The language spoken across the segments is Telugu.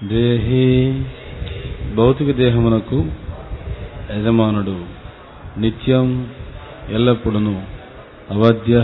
దేహి భౌతిక దేహమునకు యజమానుడు నిత్యం ఎల్లప్పుడును అవధ్య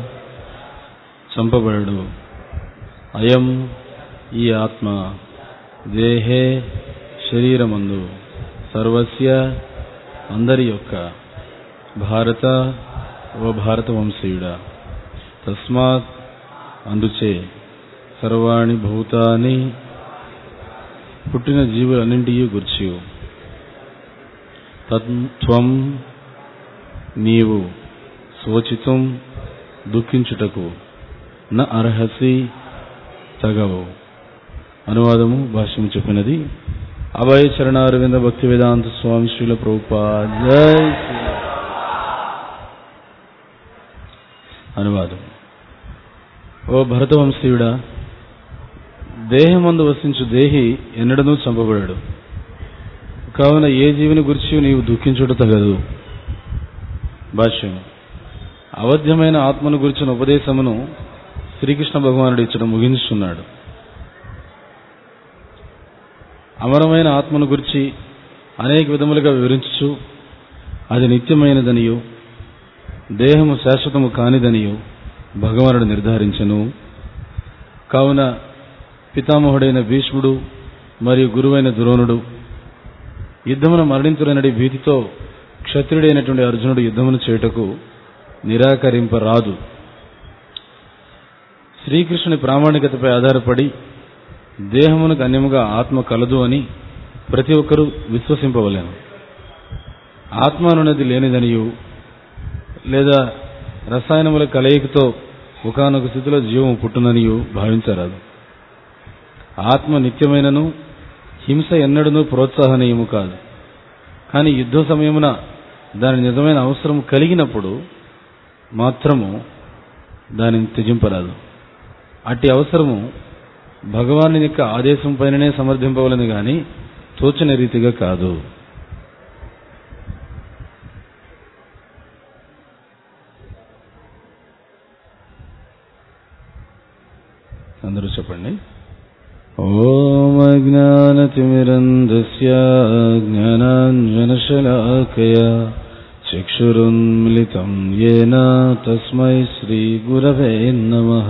చంపబడడు అయం ఈ ఆత్మ దేహే శరీరమందు సర్వస్య అందరి యొక్క భారత ఓ భారత వంశీయుడా తస్మాత్ అందుచే సర్వాణి భూతాని పుట్టిన జీవులన్నింటియీ గుర్చి తత్వం నీవు శోచితం దుఃఖించుటకు న అర్హసి తగవు అనువాదము భాష్యము చెప్పినది అభయ చరణారవింద భక్తి వేదాంత స్వామి శ్రీల ప్రభుపా జై శ్రీ అనువాదం ఓ భరతవంశీయుడా దేహమందు వసించు దేహి ఎన్నడనూ చంపబడాడు కావున ఏ జీవిని గురించి నీవు దుఃఖించుట తగదు భాష్యం అవధ్యమైన ఆత్మను గురించిన ఉపదేశమును శ్రీకృష్ణ భగవానుడు ఇచ్చడం ముగించున్నాడు అమరమైన ఆత్మను గురించి అనేక విధములుగా వివరించుచు అది నిత్యమైనదనియు దేహము శాశ్వతము కానిదనియు భగవానుడు నిర్ధారించను కావున పితామహుడైన భీష్ముడు మరియు గురువైన ద్రోణుడు యుద్ధమును మరణించులనడి భీతితో క్షత్రుడైనటువంటి అర్జునుడు యుద్ధమును చేయుటకు నిరాకరింపరాదు శ్రీకృష్ణుని ప్రామాణికతపై ఆధారపడి దేహమునకు అన్యముగా ఆత్మ కలదు అని ప్రతి ఒక్కరూ విశ్వసింపవలేను ఆత్మ అనున్నది లేనిదనియు లేదా రసాయనముల కలయికతో ఒకనొక స్థితిలో జీవము పుట్టుననియు భావించరాదు ఆత్మ నిత్యమైనను హింస ఎన్నడూ ప్రోత్సాహనీయము కాదు కానీ యుద్ధ సమయమున దాని నిజమైన అవసరం కలిగినప్పుడు మాత్రము దానిని త్యజింపరాదు అట్టి అవసరము భగవాను యొక్క ఆదేశం పైననే సమర్థింపవలని గాని తోచని రీతిగా కాదు అందరూ చెప్పండి ఓం అజ్ఞానతిమిరంధస్య జ్ఞానాంజనశలాకయా చక్షురున్మిళితం येन తస్మై శ్రీగురవే నమః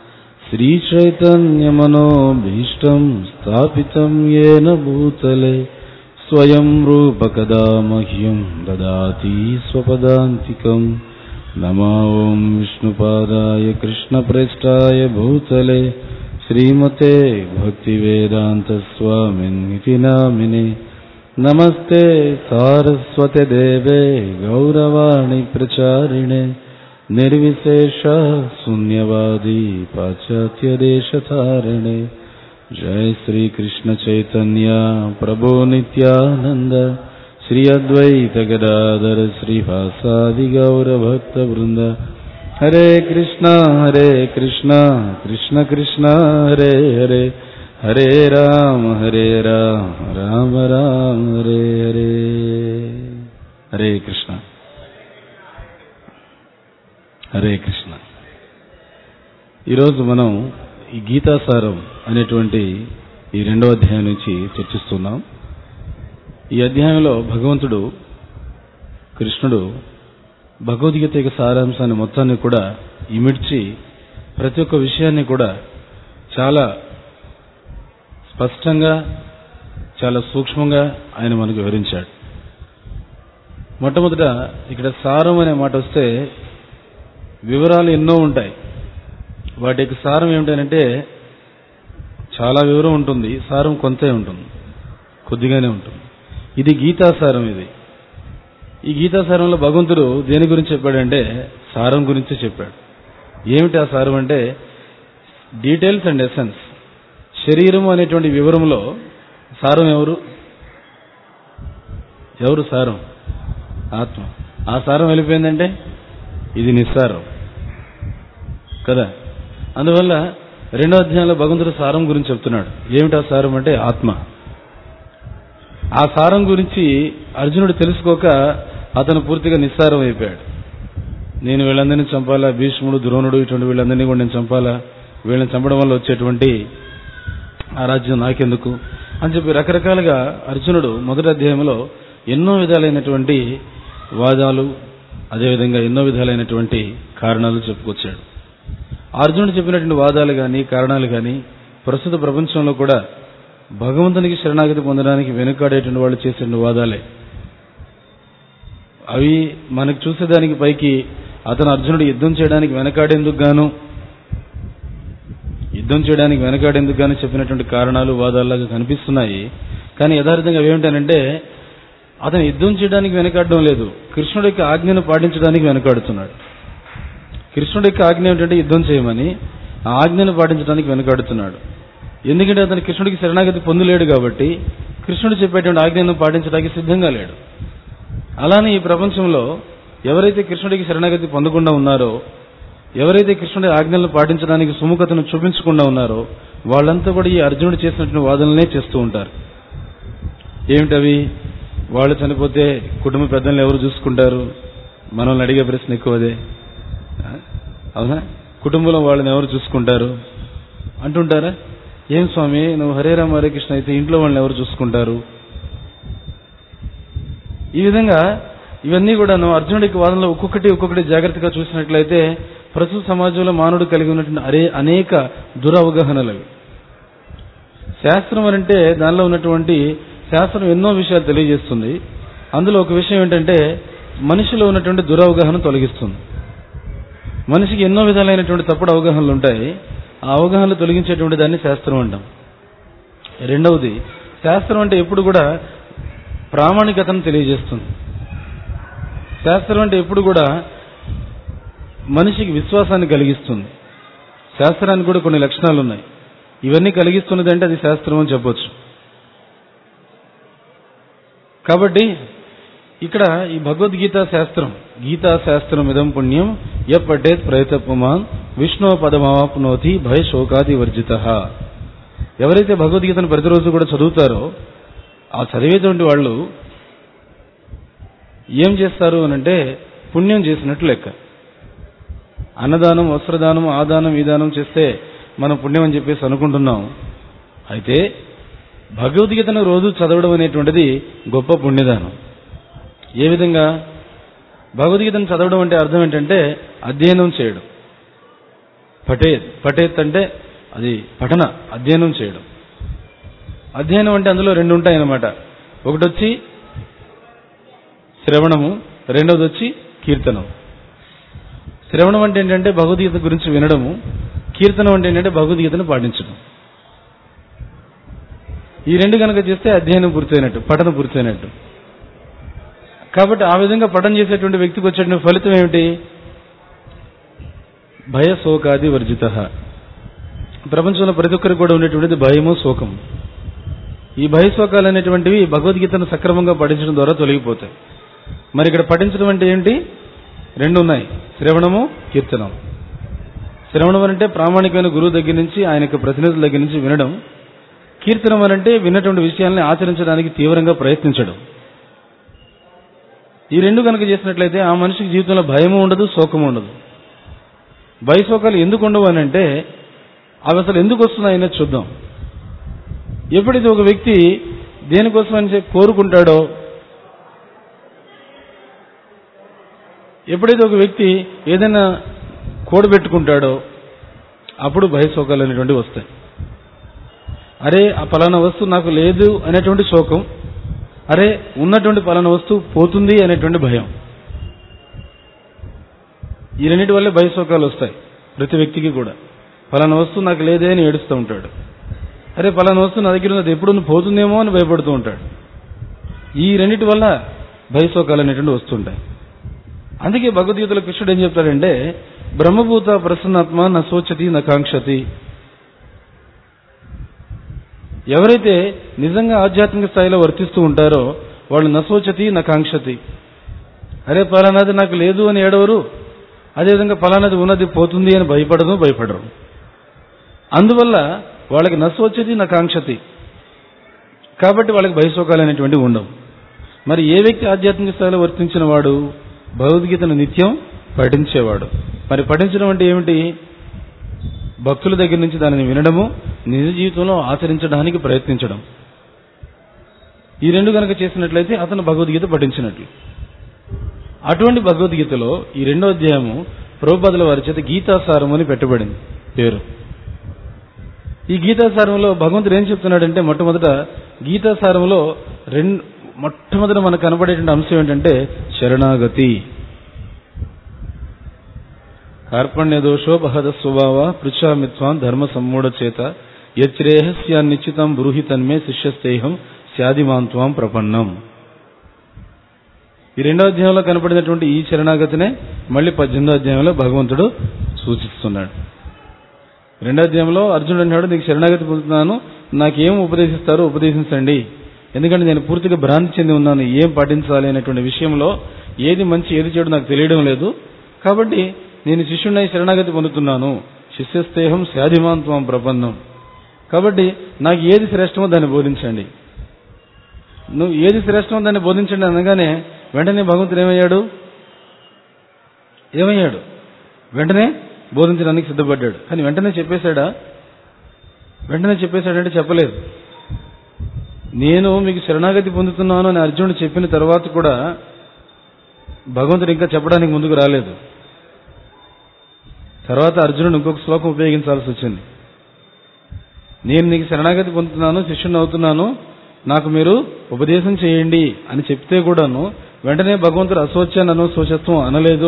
శ్రీచైతన్యమనోభీష్టం స్థాపితం येन భూతలే స్వయం రూపకదా మహ్యం దదాతి స్వపదాంతికం నమా ఓం విష్ణుపాదాయ కృష్ణప్రేష్టాయ భూతలే శ్రీమతే భక్తివేదాంతస్వామిన్నితి నామినే నమస్తే సారస్వతి దేవే గౌరవాణి ప్రచారిణే నిర్విశేష శూన్యవాది పాశ్చాత్య దేశతారిణే జయ శ్రీ కృష్ణ చైతన్య ప్రభో నిత్యానంద శ్రీ అద్వైత గదాధర శ్రీవాసాది గౌర భక్త బృంద హరే కృష్ణ హరే కృష్ణ కృష్ణ కృష్ణ హరే హరే హరే రామ హరే రామ రామ రామ హరే హరే హరే కృష్ణ హరే కృష్ణ ఈరోజు మనం ఈ గీతాసారం అనేటువంటి ఈ రెండవ అధ్యాయం నుంచి చర్చిస్తున్నాం ఈ అధ్యాయంలో భగవంతుడు కృష్ణుడు భగవద్గీత యొక్క సారాంశాన్ని మొత్తాన్ని కూడా ఇమిడ్చి ప్రతి ఒక్క విషయాన్ని కూడా చాలా స్పష్టంగా చాలా సూక్ష్మంగా ఆయన మనకు వివరించాడు మొట్టమొదట ఇక్కడ సారం అనే మాట వస్తే వివరాలు ఎన్నో ఉంటాయి వాటి యొక్క సారం ఏమిటంటే చాలా వివరం ఉంటుంది సారం కొంతే ఉంటుంది కొద్దిగానే ఉంటుంది ఇది గీతాసారం ఇది ఈ గీతాసారంలో భగవంతుడు దేని గురించి చెప్పాడంటే సారం గురించి చెప్పాడు ఏమిటి ఆ సారం అంటే డీటెయిల్స్ అండ్ ఎసెన్స్ శరీరం అనేటువంటి వివరంలో సారం ఎవరు ఎవరు సారం ఆత్మ ఆ సారం వెళ్ళిపోయిందంటే ఇది నిస్సారం కదా అందువల్ల రెండో అధ్యాయంలో భగవంతుడు సారం గురించి చెప్తున్నాడు ఏమిటి ఆ సారం అంటే ఆత్మ ఆ సారం గురించి అర్జునుడు తెలుసుకోక అతను పూర్తిగా నిస్సారం అయిపోయాడు నేను వీళ్ళందరినీ చంపాలా భీష్ముడు ద్రోణుడు ఇటువంటి వీళ్ళందరినీ కూడా నేను చంపాలా వీళ్ళని చంపడం వల్ల వచ్చేటువంటి ఆ రాజ్యం నాకెందుకు అని చెప్పి రకరకాలుగా అర్జునుడు మొదటి అధ్యాయంలో ఎన్నో విధాలైనటువంటి వాదాలు అదేవిధంగా ఎన్నో విధాలైనటువంటి కారణాలు చెప్పుకొచ్చాడు అర్జునుడు చెప్పినటువంటి వాదాలు కానీ కారణాలు కానీ ప్రస్తుత ప్రపంచంలో కూడా భగవంతునికి శరణాగతి పొందడానికి వెనుకాడేటువంటి వాళ్ళు చేసిన వాదాలే అవి మనకు చూసేదానికి పైకి అతను అర్జునుడు యుద్ధం చేయడానికి వెనకాడేందుకు గాను యుద్ధం చేయడానికి వెనకాడేందుకు గాను చెప్పినటువంటి కారణాలు వాదాల్లాగా కనిపిస్తున్నాయి కానీ యథార్థంగా అవేమిటనంటే అతను యుద్ధం చేయడానికి వెనకాడడం లేదు కృష్ణుడి యొక్క ఆజ్ఞను పాటించడానికి వెనకాడుతున్నాడు కృష్ణుడి యొక్క ఆజ్ఞ ఏమిటంటే యుద్ధం చేయమని ఆ ఆజ్ఞను పాటించడానికి వెనకాడుతున్నాడు ఎందుకంటే అతను కృష్ణుడికి శరణాగతి పొందలేడు కాబట్టి కృష్ణుడు చెప్పేటువంటి ఆజ్ఞను పాటించడానికి సిద్ధంగా లేడు అలానే ఈ ప్రపంచంలో ఎవరైతే కృష్ణుడికి శరణాగతి పొందకుండా ఉన్నారో ఎవరైతే కృష్ణుడి ఆజ్ఞలను పాటించడానికి సుముఖతను చూపించకుండా ఉన్నారో వాళ్ళంతా కూడా ఈ అర్జునుడు చేసినటువంటి వాదనలనే చేస్తూ ఉంటారు ఏమిటవి వాళ్ళు చనిపోతే కుటుంబ పెద్దలను ఎవరు చూసుకుంటారు మనల్ని అడిగే ప్రశ్న ఎక్కువ అదే ఆ? అవునా కుటుంబంలో వాళ్ళని ఎవరు చూసుకుంటారు అంటుంటారా ఏం స్వామి నువ్వు హరే రామ హరే కృష్ణ అయితే ఇంట్లో వాళ్ళని ఎవరు చూసుకుంటారు ఈ విధంగా ఇవన్నీ కూడా అర్జునుడికి వాదనలో ఒక్కొక్కటి ఒక్కొక్కటి జాగ్రత్తగా చూసినట్లయితే ప్రస్తుత సమాజంలో మానవుడు కలిగి ఉన్నటువంటి అరే అనేక దురవగాహనలు అవి శాస్త్రం అని అంటే దానిలో ఉన్నటువంటి శాస్త్రం ఎన్నో విషయాలు తెలియజేస్తుంది అందులో ఒక విషయం ఏంటంటే మనిషిలో ఉన్నటువంటి దురవగాహన తొలగిస్తుంది మనిషికి ఎన్నో విధాలైనటువంటి తప్పుడు అవగాహనలు ఉంటాయి ఆ అవగాహనలు తొలగించేటువంటి దాన్ని శాస్త్రం అంటాం రెండవది శాస్త్రం అంటే ఎప్పుడు కూడా ప్రామాణికతను తెలియజేస్తుంది శాస్త్రం అంటే ఎప్పుడు కూడా మనిషికి విశ్వాసాన్ని కలిగిస్తుంది శాస్త్రానికి కూడా కొన్ని లక్షణాలు ఉన్నాయి ఇవన్నీ కలిగిస్తున్నది అంటే అది శాస్త్రం అని చెప్పొచ్చు కాబట్టి ఇక్కడ ఈ భగవద్గీత శాస్త్రం గీతా శాస్త్రం ఇదం పుణ్యం ఎప్పటేత్ ప్రయతపుమాన్ విష్ణు పదమాప్నోతి భయ శోకాది వర్జిత ఎవరైతే భగవద్గీతను ప్రతిరోజు కూడా చదువుతారో ఆ చదివేటువంటి వాళ్ళు ఏం చేస్తారు అనంటే పుణ్యం చేసినట్లు లెక్క అన్నదానం వస్త్రదానం ఆ దానం ఈ దానం చేస్తే మనం పుణ్యం అని చెప్పేసి అనుకుంటున్నాం అయితే భగవద్గీతను రోజు చదవడం అనేటువంటిది గొప్ప పుణ్యదానం ఏ విధంగా భగవద్గీతను చదవడం అంటే అర్థం ఏంటంటే అధ్యయనం చేయడం పటేత్ పటేత్ అంటే అది పఠన అధ్యయనం చేయడం అధ్యయనం అంటే అందులో రెండు ఉంటాయన్నమాట ఒకటి వచ్చి శ్రవణము రెండవది వచ్చి కీర్తనం శ్రవణం అంటే ఏంటంటే భగవద్గీత గురించి వినడము కీర్తనం అంటే ఏంటంటే భగవద్గీతను పాటించడం ఈ రెండు కనుక చేస్తే అధ్యయనం పూర్తయినట్టు పఠనం పూర్తయినట్టు కాబట్టి ఆ విధంగా పఠనం చేసేటువంటి వ్యక్తికి వచ్చేటువంటి ఫలితం ఏమిటి భయ శోకాది వర్జిత ప్రపంచంలో ప్రతి ఒక్కరికి కూడా ఉండేటువంటిది భయము శోకము ఈ భయ శోకాలు అనేటువంటివి భగవద్గీతను సక్రమంగా పఠించడం ద్వారా తొలగిపోతాయి మరి ఇక్కడ పఠించడం అంటే ఏంటి రెండు ఉన్నాయి శ్రవణము కీర్తనం శ్రవణం అంటే ప్రామాణికమైన గురువు దగ్గర నుంచి ఆయన యొక్క ప్రతినిధుల దగ్గర నుంచి వినడం కీర్తనం అంటే విన్నటువంటి విషయాల్ని ఆచరించడానికి తీవ్రంగా ప్రయత్నించడం ఈ రెండు కనుక చేసినట్లయితే ఆ మనిషికి జీవితంలో భయము ఉండదు శోకము ఉండదు భయశోకాలు ఎందుకు ఉండవు అని అంటే అవి అసలు ఎందుకు వస్తున్నాయనే చూద్దాం ఎప్పుడైతే ఒక వ్యక్తి దేనికోసం అని చెప్పి కోరుకుంటాడో ఎప్పుడైతే ఒక వ్యక్తి ఏదైనా కూడబెట్టుకుంటాడో అప్పుడు భయశోకాలు అనేటువంటివి వస్తాయి అరే ఆ పలానా వస్తువు నాకు లేదు అనేటువంటి శోకం అరే ఉన్నటువంటి పలానా వస్తువు పోతుంది అనేటువంటి భయం ఈ రెండింటి వల్లే భయశోకాలు వస్తాయి ప్రతి వ్యక్తికి కూడా పలానా వస్తువు నాకు లేదే అని ఏడుస్తూ ఉంటాడు అరే పలానా వస్తువు నా దగ్గర ఉన్నది ఎప్పుడు పోతుందేమో అని భయపడుతూ ఉంటాడు ఈ రెండింటి వల్ల భయశోకాలు అనేటువంటి వస్తుంటాయి అందుకే భగవద్గీతలో కృష్ణుడు ఏం చెప్తాడంటే బ్రహ్మభూత ప్రసన్నాత్మ నా సోచతి నా కాంక్షతి ఎవరైతే నిజంగా ఆధ్యాత్మిక స్థాయిలో వర్తిస్తూ ఉంటారో వాళ్ళు నశోచతి నా కాంక్షతి అరే పలానాది నాకు లేదు అని ఏడవరు అదేవిధంగా పలానాది ఉన్నది పోతుంది అని భయపడదు భయపడరు అందువల్ల వాళ్ళకి నశోచతి నా కాంక్షతి కాబట్టి వాళ్ళకి భయశోకాలు అనేటువంటివి ఉండవు మరి ఏ వ్యక్తి ఆధ్యాత్మిక స్థాయిలో వర్తించిన వాడు భగవద్గీతను నిత్యం పఠించేవాడు మరి పఠించడం అంటే ఏమిటి భక్తుల దగ్గర నుంచి దానిని వినడము నిజ జీవితంలో ఆచరించడానికి ప్రయత్నించడం ఈ రెండు కనుక చేసినట్లయితే అతను భగవద్గీత పఠించినట్లు అటువంటి భగవద్గీతలో ఈ రెండో అధ్యాయము ప్రభుపదుల వారి చేత గీతాసారం అని పెట్టబడింది పేరు ఈ గీతాసారంలో భగవంతుడు ఏం చెప్తున్నాడంటే మొట్టమొదట గీతాసారంలో రెండు మొట్టమొదట మనకు కనబడేటువంటి అంశం ఏంటంటే శరణాగతి కార్పణ్య దోషో బహద స్వభావ పృచ్ఛామిత్వాన్ ధర్మ సమ్మూఢ చేత యచ్రేహస్యాన్ నిశ్చితం బ్రూహి తన్మే శిష్యస్తేహం స్యాదిమాంత్వాం ప్రపన్నం ఈ రెండో అధ్యాయంలో కనపడినటువంటి ఈ శరణాగతినే మళ్ళీ పద్దెనిమిదో అధ్యాయంలో భగవంతుడు సూచిస్తున్నాడు రెండో అధ్యాయంలో అర్జునుడు అన్నాడు నీకు శరణాగతి పొందుతున్నాను నాకేం ఉపదేశిస్తారో ఉపదేశించండి ఎందుకంటే నేను పూర్తిగా భ్రాంతి చెంది ఉన్నాను ఏం పాటించాలి అనేటువంటి విషయంలో ఏది మంచి ఏది చెడు నాకు తెలియడం లేదు కాబట్టి నేను శిష్యుడినై శరణాగతి పొందుతున్నాను శిష్యస్తేహం శాధిమాంత్వం ప్రపన్నం కాబట్టి నాకు ఏది శ్రేష్టమో దాన్ని బోధించండి నువ్వు ఏది శ్రేష్టమో దాన్ని బోధించండి అనగానే వెంటనే భగవంతుడు ఏమయ్యాడు ఏమయ్యాడు వెంటనే బోధించడానికి సిద్ధపడ్డాడు కానీ వెంటనే చెప్పేశాడా వెంటనే చెప్పేశాడంటే చెప్పలేదు నేను మీకు శరణాగతి పొందుతున్నాను అని అర్జునుడు చెప్పిన తర్వాత కూడా భగవంతుడు ఇంకా చెప్పడానికి ముందుకు రాలేదు తర్వాత అర్జునుడు ఇంకొక శ్లోకం ఉపయోగించాల్సి వచ్చింది నేను నీకు శరణాగతి పొందుతున్నాను శిష్యుని అవుతున్నాను నాకు మీరు ఉపదేశం చేయండి అని చెప్తే కూడాను వెంటనే భగవంతుడు అశోచ్యానను శోచత్వం అనలేదు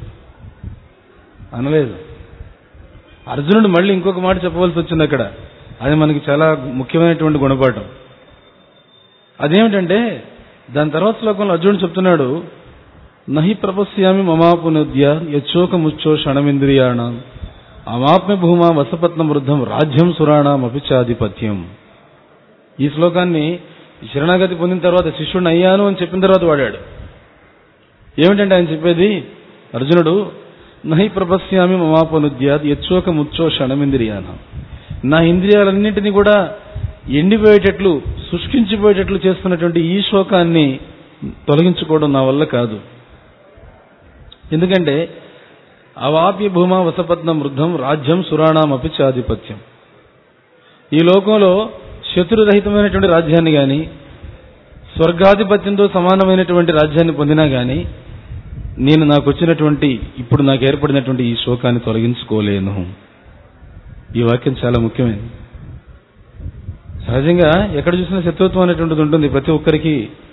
అనలేదు అర్జునుడు మళ్ళీ ఇంకొక మాట చెప్పవలసి వచ్చింది అక్కడ అది మనకి చాలా ముఖ్యమైనటువంటి గుణపాఠం అదేమిటంటే దాని తర్వాత శ్లోకంలో అర్జునుడు చెప్తున్నాడు నహి ప్రపశ్యామి మమాపునద్య యచ్చోకముచ్చో క్షణమింద్రియాణ అమాప్య భూమా వసపత్న వృద్ధం రాజ్యం సురాణం అపిచాధిపత్యం ఈ శ్లోకాన్ని శరణాగతి పొందిన తర్వాత శిష్యుడిని అయ్యాను అని చెప్పిన తర్వాత వాడాడు ఏమిటంటే ఆయన చెప్పేది అర్జునుడు నహి ప్రపశ్యామి మమాపనుద్యాత్ యచ్చోక ముచ్చో క్షణమింద్రియాన నా ఇంద్రియాలన్నింటినీ కూడా ఎండిపోయేటట్లు శుష్కించిపోయేటట్లు చేస్తున్నటువంటి ఈ శోకాన్ని తొలగించుకోవడం నా వల్ల కాదు ఎందుకంటే అవాప్య భూమా వసపత్నం వృద్ధం రాజ్యం సురాణామపి చాధిపత్యం ఈ లోకంలో శత్రురహితమైనటువంటి రాజ్యాన్ని గాని స్వర్గాధిపత్యంతో సమానమైనటువంటి రాజ్యాన్ని పొందినా గాని నేను నాకు వచ్చినటువంటి ఇప్పుడు నాకు ఏర్పడినటువంటి ఈ శోకాన్ని తొలగించుకోలేను ఈ వాక్యం చాలా ముఖ్యమైనది సహజంగా ఎక్కడ చూసినా శత్రుత్వం అనేటువంటిది ఉంటుంది ప్రతి ఒక్కరికి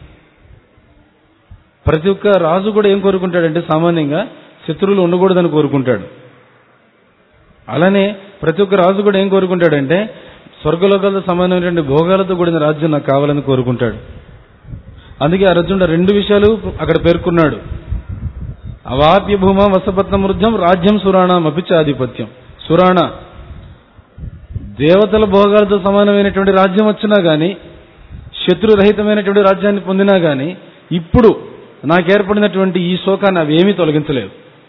ప్రతి ఒక్క రాజు కూడా ఏం కోరుకుంటాడంటే సామాన్యంగా శత్రువులు ఉండకూడదని కోరుకుంటాడు అలానే ప్రతి ఒక్క రాజు కూడా ఏం కోరుకుంటాడంటే స్వర్గలోకాలతో సమానమైనటువంటి భోగాలతో కూడిన రాజ్యం నాకు కావాలని కోరుకుంటాడు అందుకే అర్జునుడు రెండు విషయాలు అక్కడ పేర్కొన్నాడు అవాప్య భూమ వసపత్న వృద్ధం రాజ్యం సురాణం అపిచ ఆధిపత్యం సురాణ దేవతల భోగాలతో సమానమైనటువంటి రాజ్యం వచ్చినా గాని శత్రురహితమైనటువంటి రాజ్యాన్ని పొందినా గాని ఇప్పుడు నాకు ఏర్పడినటువంటి ఈ శోకాన్ని అవి ఏమీ తొలగించలేవు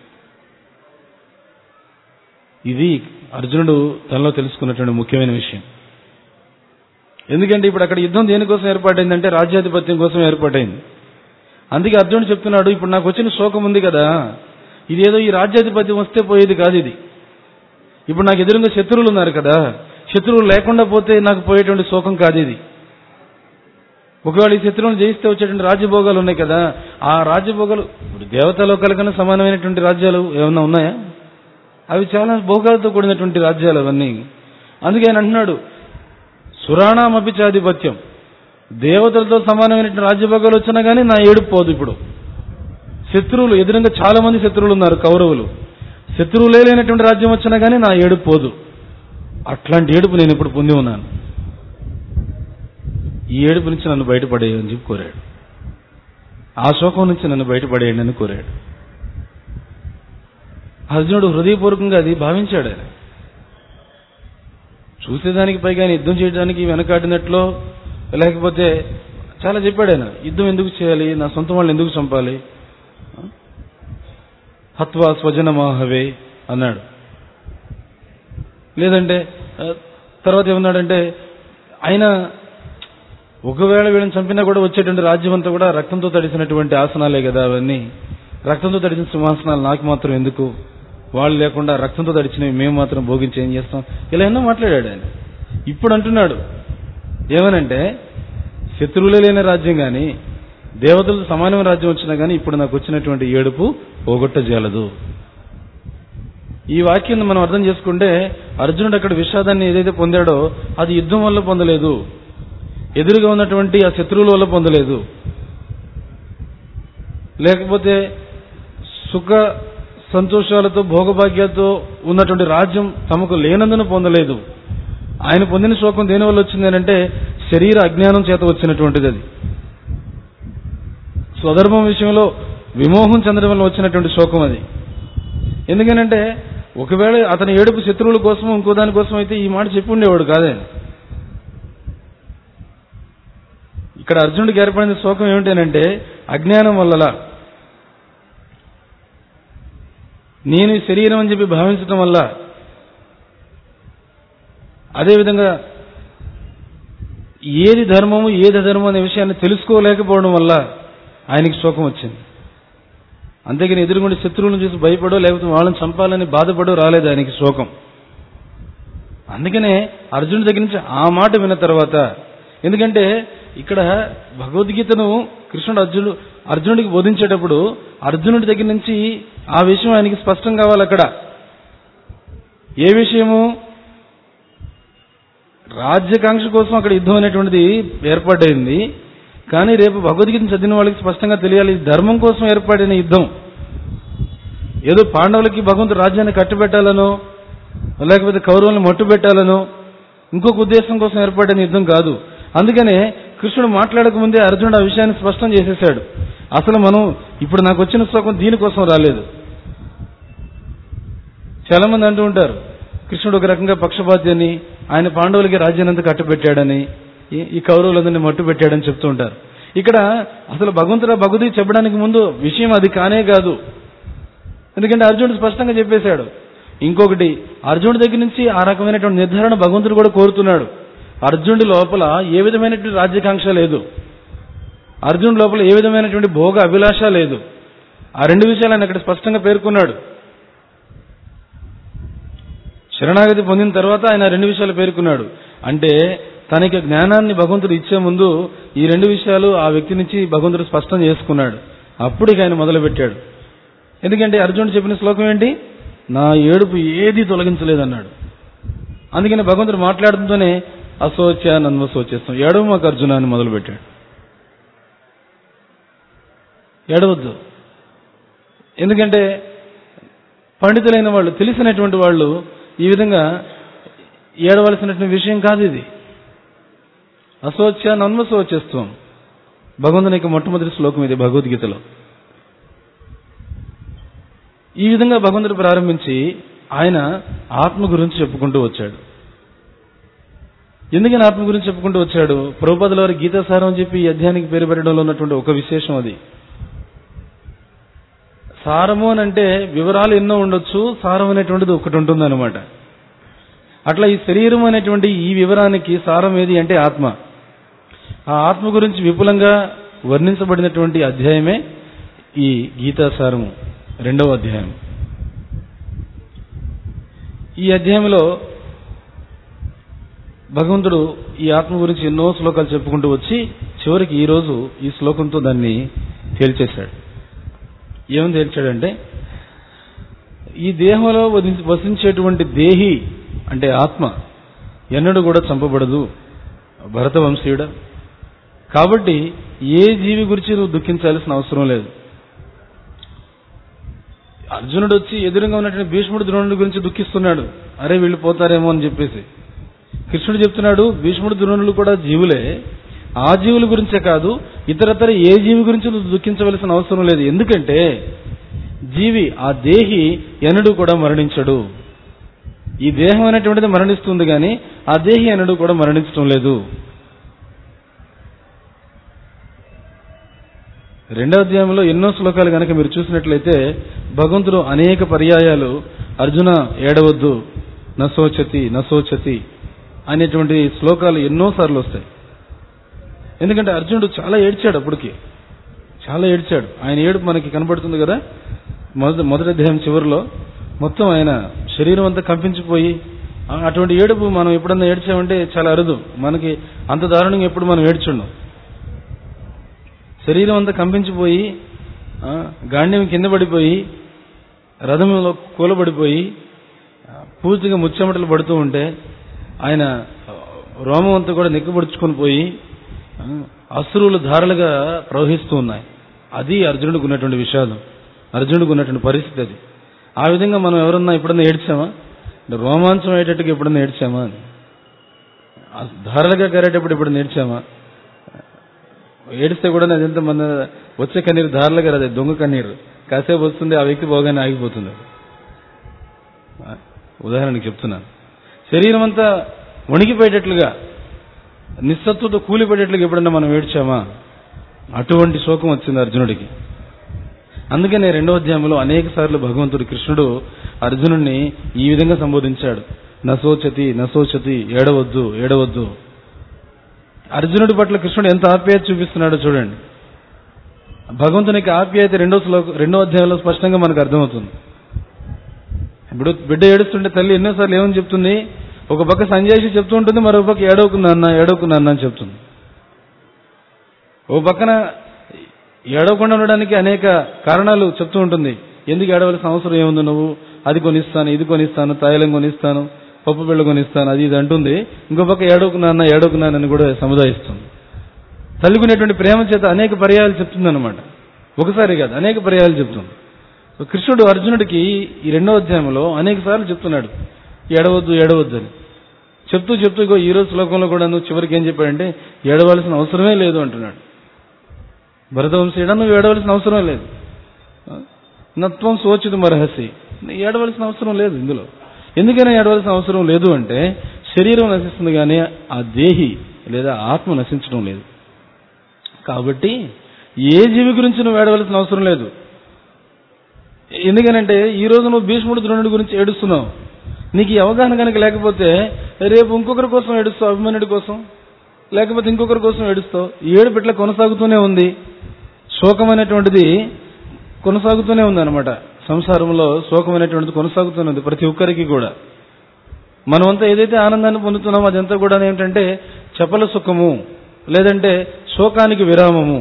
ఇది అర్జునుడు తనలో తెలుసుకున్నటువంటి ముఖ్యమైన విషయం ఎందుకంటే ఇప్పుడు అక్కడ యుద్ధం దేనికోసం ఏర్పాటైందంటే రాజ్యాధిపత్యం కోసం ఏర్పాటైంది అందుకే అర్జునుడు చెప్తున్నాడు ఇప్పుడు నాకు వచ్చిన శోకం ఉంది కదా ఇదేదో ఈ రాజ్యాధిపత్యం వస్తే పోయేది కాదు ఇది ఇప్పుడు నాకు ఎదురుగా శత్రువులు ఉన్నారు కదా శత్రువులు లేకుండా పోతే నాకు పోయేటువంటి శోకం కాదు ఇది ఒకవేళ ఈ శత్రువులను జయిస్తే వచ్చేటువంటి రాజ్యభోగాలు ఉన్నాయి కదా ఆ రాజ్యభోగాలు ఇప్పుడు దేవతాలోకాల కన్నా సమానమైనటువంటి రాజ్యాలు ఏమన్నా ఉన్నాయా అవి చాలా భోగాలతో కూడినటువంటి రాజ్యాలు అవన్నీ అందుకే ఆయన అంటున్నాడు సురాణామపి చాధిపత్యం దేవతలతో సమానమైనటువంటి రాజ్యభోగాలు వచ్చినా కానీ నా ఏడుపు పోదు ఇప్పుడు శత్రువులు ఎదురుగా చాలా మంది శత్రువులు ఉన్నారు కౌరవులు శత్రువులే లేనటువంటి రాజ్యం వచ్చినా కానీ నా ఏడుపు పోదు అట్లాంటి ఏడుపు నేను ఇప్పుడు పొంది ఉన్నాను ఈ ఏడుపు నుంచి నన్ను బయటపడేయని చెప్పి కోరాడు ఆ శోకం నుంచి నన్ను బయటపడేయండి అని కోరాడు అర్జునుడు హృదయపూర్వకంగా అది భావించాడు ఆయన చూసేదానికి పైగా ఆయన యుద్ధం చేయడానికి వెనకాడినట్లో లేకపోతే చాలా చెప్పాడు ఆయన యుద్ధం ఎందుకు చేయాలి నా సొంత వాళ్ళని ఎందుకు చంపాలి హత్వా స్వజనమాహవే అన్నాడు లేదంటే ఆ, తర్వాత ఏమన్నాడంటే ఆయన ఒకవేళ వీళ్ళని చంపినా కూడా వచ్చేటువంటి రాజ్యం అంతా కూడా రక్తంతో తడిసినటువంటి ఆసనాలే కదా అవన్నీ రక్తంతో తడిసిన సింహాసనాలు నాకు మాత్రం ఎందుకు వాళ్ళు లేకుండా రక్తంతో తడిచినవి మేము మాత్రం భోగించి ఏం చేస్తాం ఇలా ఎన్నో మాట్లాడాడు ఆయన ఇప్పుడు అంటున్నాడు ఏమనంటే శత్రువులే లేని రాజ్యం కానీ దేవతలతో సమానమైన రాజ్యం వచ్చినా కానీ ఇప్పుడు నాకు వచ్చినటువంటి ఏడుపు పోగొట్టజేయలదు ఈ వాక్యం మనం అర్థం చేసుకుంటే అర్జునుడు అక్కడ విషాదాన్ని ఏదైతే పొందాడో అది యుద్ధం వల్ల పొందలేదు ఎదురుగా ఉన్నటువంటి ఆ శత్రువుల వల్ల పొందలేదు లేకపోతే సుఖ సంతోషాలతో భోగభాగ్యాలతో ఉన్నటువంటి రాజ్యం తమకు లేనందున పొందలేదు ఆయన పొందిన శోకం దేని వల్ల వచ్చింది అంటే శరీర అజ్ఞానం చేత వచ్చినటువంటిది అది స్వధర్మం విషయంలో విమోహం చెందడం వల్ల వచ్చినటువంటి శోకం అది ఎందుకనంటే ఒకవేళ అతని ఏడుపు శత్రువుల కోసం ఇంకో దానికోసం అయితే ఈ మాట చెప్పి ఉండేవాడు కాదే ఇక్కడ అర్జునుడికి ఏర్పడిన శోకం ఏమిటంటే అజ్ఞానం వల్ల నేను ఈ శరీరం అని చెప్పి భావించడం వల్ల అదేవిధంగా ఏది ధర్మము ఏది అధర్మం అనే విషయాన్ని తెలుసుకోలేకపోవడం వల్ల ఆయనకి శోకం వచ్చింది అంతేగాని ఎదురుగుండి శత్రువులను చూసి భయపడో లేకపోతే వాళ్ళని చంపాలని బాధపడో రాలేదు ఆయనకి శోకం అందుకనే అర్జునుడి దగ్గర నుంచి ఆ మాట విన్న తర్వాత ఎందుకంటే ఇక్కడ భగవద్గీతను కృష్ణుడు అర్జునుడు అర్జునుడికి బోధించేటప్పుడు అర్జునుడి దగ్గర నుంచి ఆ విషయం ఆయనకి స్పష్టం కావాలి అక్కడ ఏ విషయము రాజ్యకాంక్ష కోసం అక్కడ యుద్ధం అనేటువంటిది ఏర్పాటైంది కానీ రేపు భగవద్గీతను చదివిన వాళ్ళకి స్పష్టంగా తెలియాలి ఇది ధర్మం కోసం ఏర్పడిన యుద్ధం ఏదో పాండవులకి భగవంతుడు రాజ్యాన్ని కట్టుబెట్టాలనో లేకపోతే కౌరవులను మట్టు పెట్టాలనో ఇంకొక ఉద్దేశం కోసం ఏర్పడిన యుద్ధం కాదు అందుకనే కృష్ణుడు మాట్లాడక ముందే అర్జునుడు ఆ విషయాన్ని స్పష్టం చేసేశాడు అసలు మనం ఇప్పుడు నాకు వచ్చిన సుఖం దీనికోసం రాలేదు చాలా మంది అంటూ ఉంటారు కృష్ణుడు ఒక రకంగా పక్షపాతి అని ఆయన పాండవులకి రాజ్యానంతా కట్టుబెట్టాడని ఈ- ఈ కౌరవులందరినీ మట్టు పెట్టాడని చెప్తూ ఉంటారు ఇక్కడ అసలు భగవంతుడు భగవద్గీత చెప్పడానికి ముందు విషయం అది కానే కాదు ఎందుకంటే అర్జునుడు స్పష్టంగా చెప్పేశాడు ఇంకొకటి అర్జునుడి దగ్గర నుంచి ఆ రకమైనటువంటి నిర్ధారణ భగవంతుడు కూడా కోరుతున్నాడు అర్జునుడి లోపల ఏ విధమైనటువంటి రాజ్యకాంక్ష లేదు అర్జునుడి లోపల ఏ విధమైనటువంటి భోగ అభిలాష లేదు ఆ రెండు విషయాలు ఆయన అక్కడ స్పష్టంగా పేర్కొన్నాడు శరణాగతి పొందిన తర్వాత ఆయన రెండు విషయాలు పేర్కొన్నాడు అంటే తనకి జ్ఞానాన్ని భగవంతుడు ఇచ్చే ముందు ఈ రెండు విషయాలు ఆ వ్యక్తి నుంచి భగవంతుడు స్పష్టం చేసుకున్నాడు అప్పుడు ఇక ఆయన మొదలుపెట్టాడు ఎందుకంటే అర్జునుడు చెప్పిన శ్లోకం ఏంటి నా ఏడుపు ఏది తొలగించలేదన్నాడు అందుకని భగవంతుడు మాట్లాడుతుంటూనే అశోచ నన్వశోచేస్తాం ఏడవ మాకు అర్జున అని మొదలుపెట్టాడు ఏడవద్దు ఎందుకంటే పండితులైన వాళ్ళు తెలిసినటువంటి వాళ్ళు ఈ విధంగా ఏడవలసినటువంటి విషయం కాదు ఇది అశోచ్య నన్వశోచస్వం భగవంతుని యొక్క మొట్టమొదటి శ్లోకం ఇది భగవద్గీతలో ఈ విధంగా భగవంతుడు ప్రారంభించి ఆయన ఆత్మ గురించి చెప్పుకుంటూ వచ్చాడు ఎందుకని ఆత్మ గురించి చెప్పుకుంటూ వచ్చాడు ప్రభుపదుల వారి గీతాసారం అని చెప్పి ఈ అధ్యాయానికి పేరు పెట్టడంలో ఉన్నటువంటి ఒక విశేషం అది సారము అని అంటే వివరాలు ఎన్నో ఉండొచ్చు సారం అనేటువంటిది ఒకటి ఉంటుంది అనమాట అట్లా ఈ శరీరం అనేటువంటి ఈ వివరానికి సారం ఏది అంటే ఆత్మ ఆ ఆత్మ గురించి విపులంగా వర్ణించబడినటువంటి అధ్యాయమే ఈ గీతాసారము రెండవ అధ్యాయం ఈ అధ్యాయంలో భగవంతుడు ఈ ఆత్మ గురించి ఎన్నో శ్లోకాలు చెప్పుకుంటూ వచ్చి చివరికి ఈ రోజు ఈ శ్లోకంతో దాన్ని తేల్చేశాడు ఏమని తేల్చాడంటే ఈ దేహంలో వసి- వసించేటువంటి దేహి అంటే ఆత్మ ఎన్నడూ కూడా చంపబడదు భరత వంశీయుడ కాబట్టి ఏ జీవి గురించి నువ్వు దుఃఖించాల్సిన అవసరం లేదు అర్జునుడు వచ్చి ఎదురుగా ఉన్నటువంటి భీష్ముడు ద్రోణుడి గురించి దుఃఖిస్తున్నాడు అరే వీళ్ళు పోతారేమో అని చెప్పేసి కృష్ణుడు చెప్తున్నాడు భీష్ముడు ద్రోణులు కూడా జీవులే ఆ జీవుల గురించే కాదు ఇతరతర ఏ జీవి గురించి నువ్వు దుఃఖించవలసిన అవసరం లేదు ఎందుకంటే జీవి ఆ దేహి ఎన్నడూ కూడా మరణించడు ఈ దేహం అనేటువంటిది మరణిస్తుంది కానీ ఆ దేహి ఎన్నడూ కూడా మరణించడం లేదు రెండవ అధ్యాయంలో ఎన్నో శ్లోకాలు కనుక మీరు చూసినట్లయితే భగవంతుడు అనేక పర్యాయాలు అర్జున ఏడవద్దు నశోచతి నశోచతి అనేటువంటి శ్లోకాలు ఎన్నో సార్లు వస్తాయి ఎందుకంటే అర్జునుడు చాలా ఏడ్చాడు అప్పటికి చాలా ఏడ్చాడు ఆయన ఏడుపు మనకి కనబడుతుంది కదా మొదటి మొదటి అధ్యాయం చివరిలో మొత్తం ఆయన శరీరం అంతా కంపించిపోయి ఆ, అటువంటి ఏడుపు మనం ఎప్పుడన్నా ఏడ్చామంటే చాలా అరుదు మనకి అంత దారుణంగా ఎప్పుడు మనం ఏడ్చుండం శరీరం అంతా కంపించిపోయి ఆ, గాండ్యం కింద పడిపోయి రథంలో కూలబడిపోయి ఆ, పూర్తిగా ముచ్చెమటలు పడుతూ ఉంటే ఆయన రోమం అంతా కూడా నిక్కబడుచుకొని పోయి ఆ, అశ్రువులు ధారలుగా ప్రవహిస్తూ ఉన్నాయి అది అర్జునుడికి ఉన్నటువంటి విషాదం అర్జునుడికి ఉన్నటువంటి పరిస్థితి అది ఆ విధంగా మనం ఎవరన్నా ఎప్పుడన్నా ఏడ్చామా అంటే రోమాంచం అయ్యేటట్టుగా ఎప్పుడన్నా ఏడ్చామా అని ఆ ధారలుగా కరేటప్పుడు ఎప్పుడన్నా ఏడ్చామా ఏడిస్తే కూడా అదంతా మన వచ్చే కన్నీరు ధారలుగా రాదు దొంగ కన్నీరు కాసేపు వస్తుంది ఆ వ్యక్తి పోగానే ఆగిపోతుంది ఆ, ఉదాహరణకి చెప్తున్నాను శరీరం అంతా వణికిపోయేటట్లుగా నిస్సత్తుతో కూలిపోయేటట్లుగా ఎప్పుడన్నా మనం ఏడ్చామా అటువంటి శోకం వచ్చింది అర్జునుడికి అందుకనే రెండో అధ్యాయంలో అనేక సార్లు భగవంతుడు కృష్ణుడు అర్జునుడిని ఈ విధంగా సంబోధించాడు నశోచతి నశోచతి ఏడవద్దు ఏడవద్దు అర్జునుడి పట్ల కృష్ణుడు ఎంత ఆప్యాయత చూపిస్తున్నాడో చూడండి భగవంతునికి ఆప్యాయత రెండో శ్లోక రెండో అధ్యాయంలో స్పష్టంగా మనకు అర్థమవుతుంది ఇప్పుడు బిడ్డ ఏడుస్తుంటే తల్లి ఎన్నోసార్లు ఏమని చెప్తుంది ఒక పక్క సంజయ్ చెప్తూ ఉంటుంది మరో పక్క ఏడవకున్నా అన్న ఏడవకున్నా అన్న అని చెప్తుంది ఓ పక్కన ఏడవకుండా ఉండడానికి అనేక కారణాలు చెప్తూ ఉంటుంది ఎందుకు ఏడవలసిన అవసరం ఏముంది నువ్వు అది కొనిస్తాను ఇది కొనిస్తాను తైలం కొనిస్తాను పప్పు బిళ్ళ కొనిస్తాను అది ఇది అంటుంది ఇంకో పక్క ఏడవకున్నా ఏడవకున్నానని కూడా సముదాయిస్తుంది తల్లికునేటువంటి ప్రేమ చేత అనేక పర్యాయాలు చెప్తుంది అనమాట ఒకసారి కాదు అనేక పర్యాయాలు చెప్తుంది కృష్ణుడు అర్జునుడికి ఈ రెండో అధ్యాయంలో అనేక సార్లు చెప్తున్నాడు ఏడవద్దు ఏడవద్దు అని చెప్తూ చెప్తూ ఇగో ఈ రోజు శ్లోకంలో కూడా నువ్వు చివరికి ఏం చెప్పాడంటే ఏడవలసిన అవసరమే లేదు అంటున్నాడు భరతవంశీయుడ నువ్వు ఏడవలసిన అవసరం లేదు నత్వం సోచిత మరహసి ఏడవలసిన అవసరం లేదు ఇందులో ఎందుకైనా ఏడవలసిన అవసరం లేదు అంటే శరీరం నశిస్తుంది కానీ ఆ దేహి లేదా ఆత్మ నశించడం లేదు కాబట్టి ఏ జీవి గురించి నువ్వు ఏడవలసిన అవసరం లేదు ఎందుకనంటే ఈ రోజు నువ్వు భీష్ముడు ద్రోణుడి గురించి ఏడుస్తున్నావు నీకు ఈ అవగాహన కనుక లేకపోతే రేపు ఇంకొకరి కోసం ఏడుస్తావు అభిమన్యుడి కోసం లేకపోతే ఇంకొకరి కోసం ఏడుస్తావు ఈ ఏడుపు ఇట్లా కొనసాగుతూనే ఉంది శోకం అనేటువంటిది కొనసాగుతూనే ఉంది అనమాట సంసారంలో శోకం అనేటువంటిది కొనసాగుతూనే ఉంది ప్రతి ఒక్కరికి కూడా మనమంతా ఏదైతే ఆనందాన్ని పొందుతున్నామో అదంతా కూడా ఏమిటంటే చపల సుఖము లేదంటే శోకానికి విరామము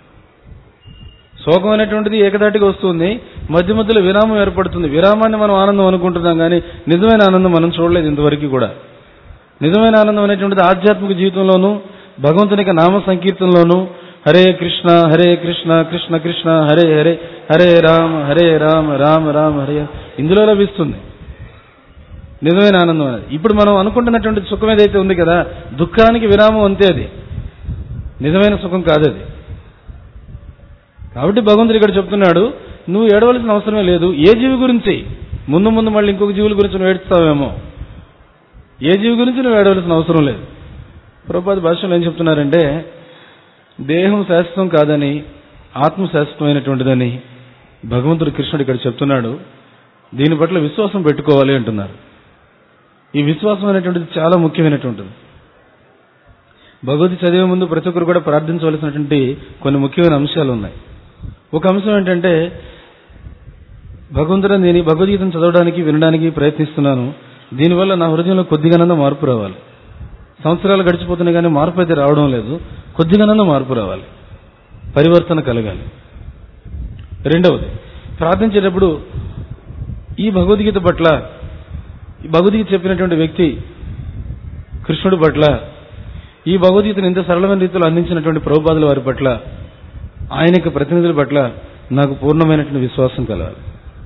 శోకం అనేటువంటిది ఏకదాటిగా వస్తుంది మధ్య మధ్యలో విరామం ఏర్పడుతుంది విరామాన్ని మనం ఆనందం అనుకుంటున్నాం కానీ నిజమైన ఆనందం మనం చూడలేదు ఇంతవరకు కూడా నిజమైన ఆనందం అనేటువంటిది ఆధ్యాత్మిక జీవితంలోనూ భగవంతుని యొక్క నామ సంకీర్తనలోనూ హరే కృష్ణ హరే కృష్ణ కృష్ణ కృష్ణ హరే హరే హరే రామ హరే రామ రామ రామ హరే ఇందులో లభిస్తుంది నిజమైన ఆనందం అనేది ఇప్పుడు మనం అనుకుంటున్నటువంటి సుఖం ఏదైతే ఉంది కదా దుఃఖానికి విరామం అంతే అది నిజమైన సుఖం కాదు అది కాబట్టి భగవంతుడు ఇక్కడ చెప్తున్నాడు నువ్వు ఏడవలసిన అవసరమే లేదు ఏ జీవి గురించి ముందు ముందు మళ్ళీ ఇంకొక జీవుల గురించి నువ్వు ఏడుస్తావేమో ఏ జీవి గురించి నువ్వు ఏడవలసిన అవసరం లేదు ప్రభుపాద భాషలో ఏం చెప్తున్నారంటే దేహం శాశ్వతం కాదని ఆత్మ శాశ్వతమైనటువంటిదని భగవంతుడు కృష్ణుడు ఇక్కడ చెప్తున్నాడు దీని పట్ల విశ్వాసం పెట్టుకోవాలి అంటున్నారు ఈ విశ్వాసం అనేటువంటిది చాలా ముఖ్యమైనటువంటిది భగవద్గీత చదివే ముందు ప్రతి ఒక్కరు కూడా ప్రార్థించవలసినటువంటి కొన్ని ముఖ్యమైన అంశాలు ఉన్నాయి ఒక అంశం ఏంటంటే భగవంతుడా నేను ఈ భగవద్గీతను చదవడానికి వినడానికి ప్రయత్నిస్తున్నాను దీనివల్ల నా హృదయంలో కొద్దిగానన్నా మార్పు రావాలి సంవత్సరాలు గడిచిపోతున్నాయి కానీ మార్పు అయితే రావడం లేదు కొద్దిగానన్నా మార్పు రావాలి పరివర్తన కలగాలి రెండవది ప్రార్థించేటప్పుడు ఈ భగవద్గీత పట్ల ఈ భగవద్గీత చెప్పినటువంటి వ్యక్తి కృష్ణుడి పట్ల ఈ భగవద్గీతను ఇంత సరళమైన రీతిలో అందించినటువంటి ప్రభుపాదుల వారి పట్ల ఆయన యొక్క ప్రతినిధుల పట్ల నాకు పూర్ణమైనటువంటి విశ్వాసం కలగాలి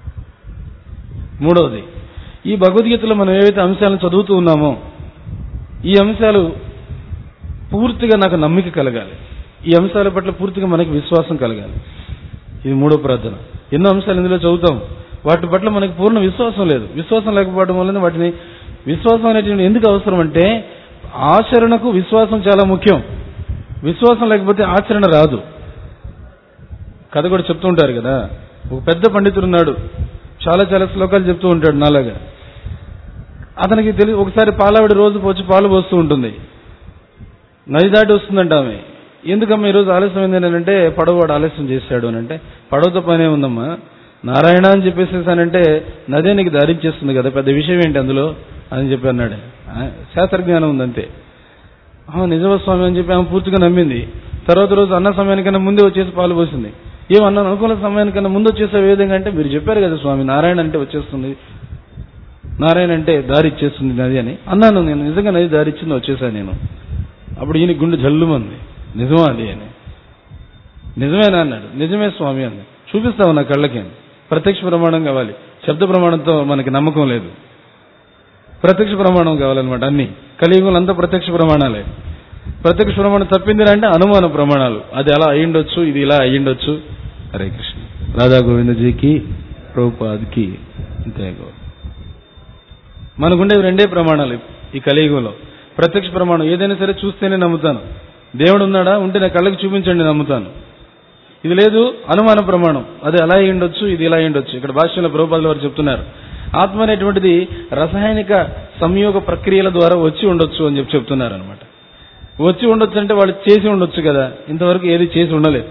మూడవది ఈ భగవద్గీతలో మనం ఏవైతే అంశాలను చదువుతూ ఉన్నామో ఈ అంశాలు పూర్తిగా నాకు నమ్మిక కలగాలి ఈ అంశాల పట్ల పూర్తిగా మనకి విశ్వాసం కలగాలి ఇది మూడో ప్రార్థన ఎన్నో అంశాలు ఇందులో చదువుతాం వాటి పట్ల మనకి పూర్ణ విశ్వాసం లేదు విశ్వాసం లేకపోవడం వల్ల వాటిని విశ్వాసం అనేటువంటి ఎందుకు అవసరం అంటే ఆచరణకు విశ్వాసం చాలా ముఖ్యం విశ్వాసం లేకపోతే ఆచరణ రాదు కథ కూడా చెప్తూ ఉంటారు కదా ఒక పెద్ద పండితుడు ఉన్నాడు చాలా చాలా శ్లోకాలు చెప్తూ ఉంటాడు నాలాగా అతనికి తెలిసి ఒకసారి పాలావిడ రోజు పోచి పాలు పోస్తూ ఉంటుంది నది దాటి వస్తుందంట ఆమె ఎందుకమ్మా ఈరోజు ఆలస్యం ఏంటంటే పడవవాడు ఆలస్యం చేశాడు అని అంటే పడవతో పనే ఉందమ్మా నారాయణ అని చెప్పేసేసానంటే నదే నీకు దారించేస్తుంది కదా పెద్ద విషయం ఏంటి అందులో అని చెప్పి అన్నాడు ఆ, శాస్త్రజ్ఞానం ఉందంతే ఆ, నిజమ స్వామి అని చెప్పి ఆమె పూర్తిగా నమ్మింది తర్వాత రోజు అన్న సమయానికన్నా ముందే వచ్చేసి పాలు పోసింది ఏం అన్న అనుకున్న సమయానికన్నా ముందు వచ్చేసే ఏ విధంగా అంటే మీరు చెప్పారు కదా స్వామి నారాయణ అంటే వచ్చేస్తుంది నారాయణ అంటే దారి ఇచ్చేస్తుంది నది అని అన్నాను నేను నిజంగా నది దారి ఇచ్చింది వచ్చేసాను నేను అప్పుడు ఈయన గుండె జల్లుమంది నిజమా అది అని నిజమేనా అన్నాడు నిజమే స్వామి అంది చూపిస్తావు నా కళ్ళకి అని. ప్రత్యక్ష ప్రమాణం కావాలి శబ్ద ప్రమాణంతో మనకి నమ్మకం లేదు ప్రత్యక్ష ప్రమాణం కావాలన్నమాట అన్ని కలియుగంలో అంతా ప్రత్యక్ష ప్రమాణాలే ప్రత్యక్ష ప్రమాణం తప్పింది అంటే అనుమాన ప్రమాణాలు అది అలా అయ్యిండొచ్చు ఇది ఇలా అయ్యిండొచ్చు హరే కృష్ణ రాధా గోవిందజీకి ప్రభుపాద్కి అంతే గౌరవం. మనకుండేవి రెండే ప్రమాణాలు ఈ కలియుగంలో ప్రత్యక్ష ప్రమాణం ఏదైనా సరే చూస్తేనే నమ్ముతాను దేవుడు ఉన్నాడా ఉంటే నా కళ్ళకి చూపించండి నమ్ముతాను ఇది లేదు అనుమాన ప్రమాణం అది అలా అయి ఉండొచ్చు ఇది ఇలా అయి ఉండొచ్చు ఇక్కడ భాష్యంలో ప్రభుపాదుల వారు చెప్తున్నారు ఆత్మ అనేటువంటిది రసాయనిక సంయోగ ప్రక్రియల ద్వారా వచ్చి ఉండొచ్చు అని చెప్పి చెప్తున్నారు అనమాట వచ్చి ఉండొచ్చు అంటే వాళ్ళు చేసి ఉండొచ్చు కదా ఇంతవరకు ఏది చేసి ఉండలేదు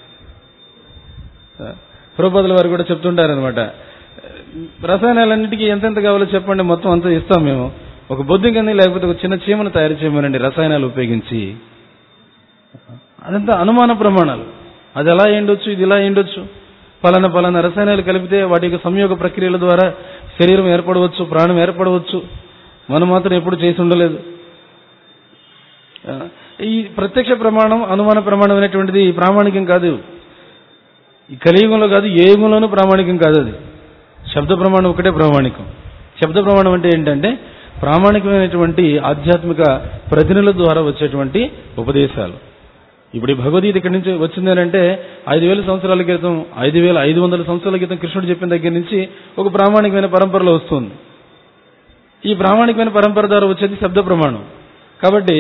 ప్రభుపాదుల వారు కూడా చెప్తుంటారనమాట రసాయనాలన్నిటికీ ఎంతెంత కావాలో చెప్పండి మొత్తం అంతా ఇస్తాం మేము ఒక బొద్దింకని లేకపోతే ఒక చిన్న చీమను తయారు చేయమనండి రసాయనాలు ఉపయోగించి అదంతా అనుమాన ప్రమాణాలు అది ఎలా ఎండొచ్చు ఇది ఇలా ఎండొచ్చు పలానా పలానా రసాయనాలు కలిపితే వాటి యొక్క సంయోగ ప్రక్రియల ద్వారా శరీరం ఏర్పడవచ్చు ప్రాణం ఏర్పడవచ్చు మనం మాత్రం ఎప్పుడు చేసి ఉండలేదు ఆ, ఈ ప్రత్యక్ష ప్రమాణం అనుమాన ప్రమాణం అనేటువంటిది ప్రామాణికం కాదు ఈ కలియుగంలో కాదు ఏ యుగంలోనూ ప్రామాణికం కాదు అది శబ్ద ప్రమాణం ఒకటే ప్రామాణికం శబ్ద ప్రమాణం అంటే ఏంటంటే ప్రామాణికమైనటువంటి ఆధ్యాత్మిక ప్రతినిధుల ద్వారా వచ్చేటువంటి ఉపదేశాలు ఇప్పుడు ఈ భగవద్గీత ఇక్కడి నుంచి వచ్చిందేనంటే ఐదు వేల సంవత్సరాల క్రితం ఐదు వేల ఐదు వందల సంవత్సరాల క్రితం కృష్ణుడు చెప్పిన దగ్గర నుంచి ఒక ప్రామాణికమైన పరంపరలో వస్తుంది ఈ ప్రామాణికమైన పరంపర ద్వారా వచ్చేది శబ్ద ప్రమాణం కాబట్టి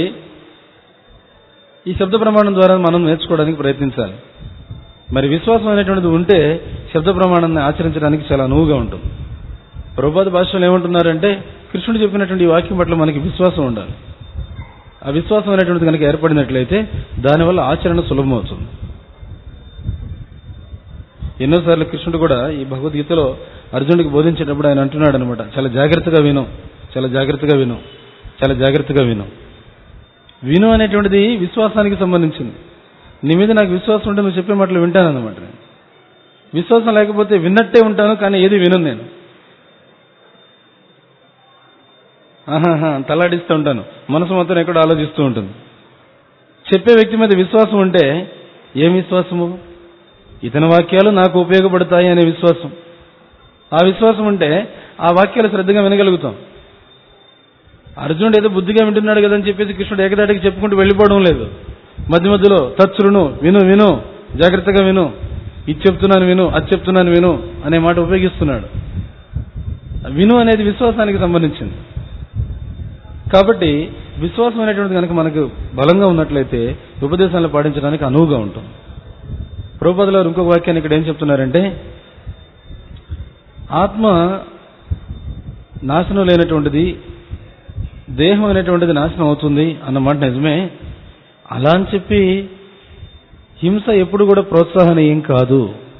ఈ శబ్ద ప్రమాణం ద్వారా మనం నేర్చుకోవడానికి ప్రయత్నించాలి మరి విశ్వాసం అనేటువంటిది ఉంటే శబ్ద ప్రమాణాన్ని ఆచరించడానికి చాలా అనువుగా ఉంటుంది ప్రభుపాద భాషలో ఏమంటున్నారంటే కృష్ణుడు చెప్పినటువంటి ఈ వాక్యం పట్ల మనకి విశ్వాసం ఉండాలి ఆ విశ్వాసం అనేటువంటిది కనుక ఏర్పడినట్లయితే దానివల్ల ఆచరణ సులభం అవుతుంది ఎన్నోసార్లు కృష్ణుడు కూడా ఈ భగవద్గీతలో అర్జునుడికి బోధించేటప్పుడు ఆయన అంటున్నాడు అనమాట చాలా జాగ్రత్తగా విను చాలా జాగ్రత్తగా విను చాలా జాగ్రత్తగా విను విను అనేటువంటిది విశ్వాసానికి సంబంధించింది నీ మీద నాకు విశ్వాసం ఉంటే నువ్వు చెప్పే మాటలు వింటాను అనమాట నేను విశ్వాసం లేకపోతే విన్నట్టే ఉంటాను కానీ ఏది వినను నేను ఆహాహా తలాడిస్తూ ఉంటాను మనసు మొత్తం ఎక్కడో ఆలోచిస్తూ ఉంటుంది చెప్పే వ్యక్తి మీద విశ్వాసం ఉంటే ఏం విశ్వాసము ఇతని వాక్యాలు నాకు ఉపయోగపడతాయి అనే విశ్వాసం ఆ విశ్వాసం ఉంటే ఆ వాక్యాలు శ్రద్ధగా వినగలుగుతాం అర్జునుడు ఏదో బుద్ధిగా వింటున్నాడు కదా అని చెప్పేసి కృష్ణుడు ఏకదాటికి చెప్పుకుంటూ వెళ్ళిపోవడం లేదు మధ్య మధ్యలో తచ్చురును విను విను జాగ్రత్తగా విను ఇది చెప్తున్నాను విను అది చెప్తున్నాను విను అనే మాట ఉపయోగిస్తున్నాడు విను అనేది విశ్వాసానికి సంబంధించింది కాబట్టి విశ్వాసం అనేటువంటిది కనుక మనకు బలంగా ఉన్నట్లయితే ఉపదేశాలను పాటించడానికి అనువుగా ఉంటుంది ప్రభుపదలో ఇంకొక వాక్యాన్ని ఇక్కడ ఏం చెప్తున్నారంటే ఆత్మ నాశనం లేనటువంటిది దేహం అనేటువంటిది నాశనం అవుతుంది అన్నమాట నిజమే అలా అని చెప్పి హింస ఎప్పుడు కూడా ప్రోత్సాహనీయం కాదు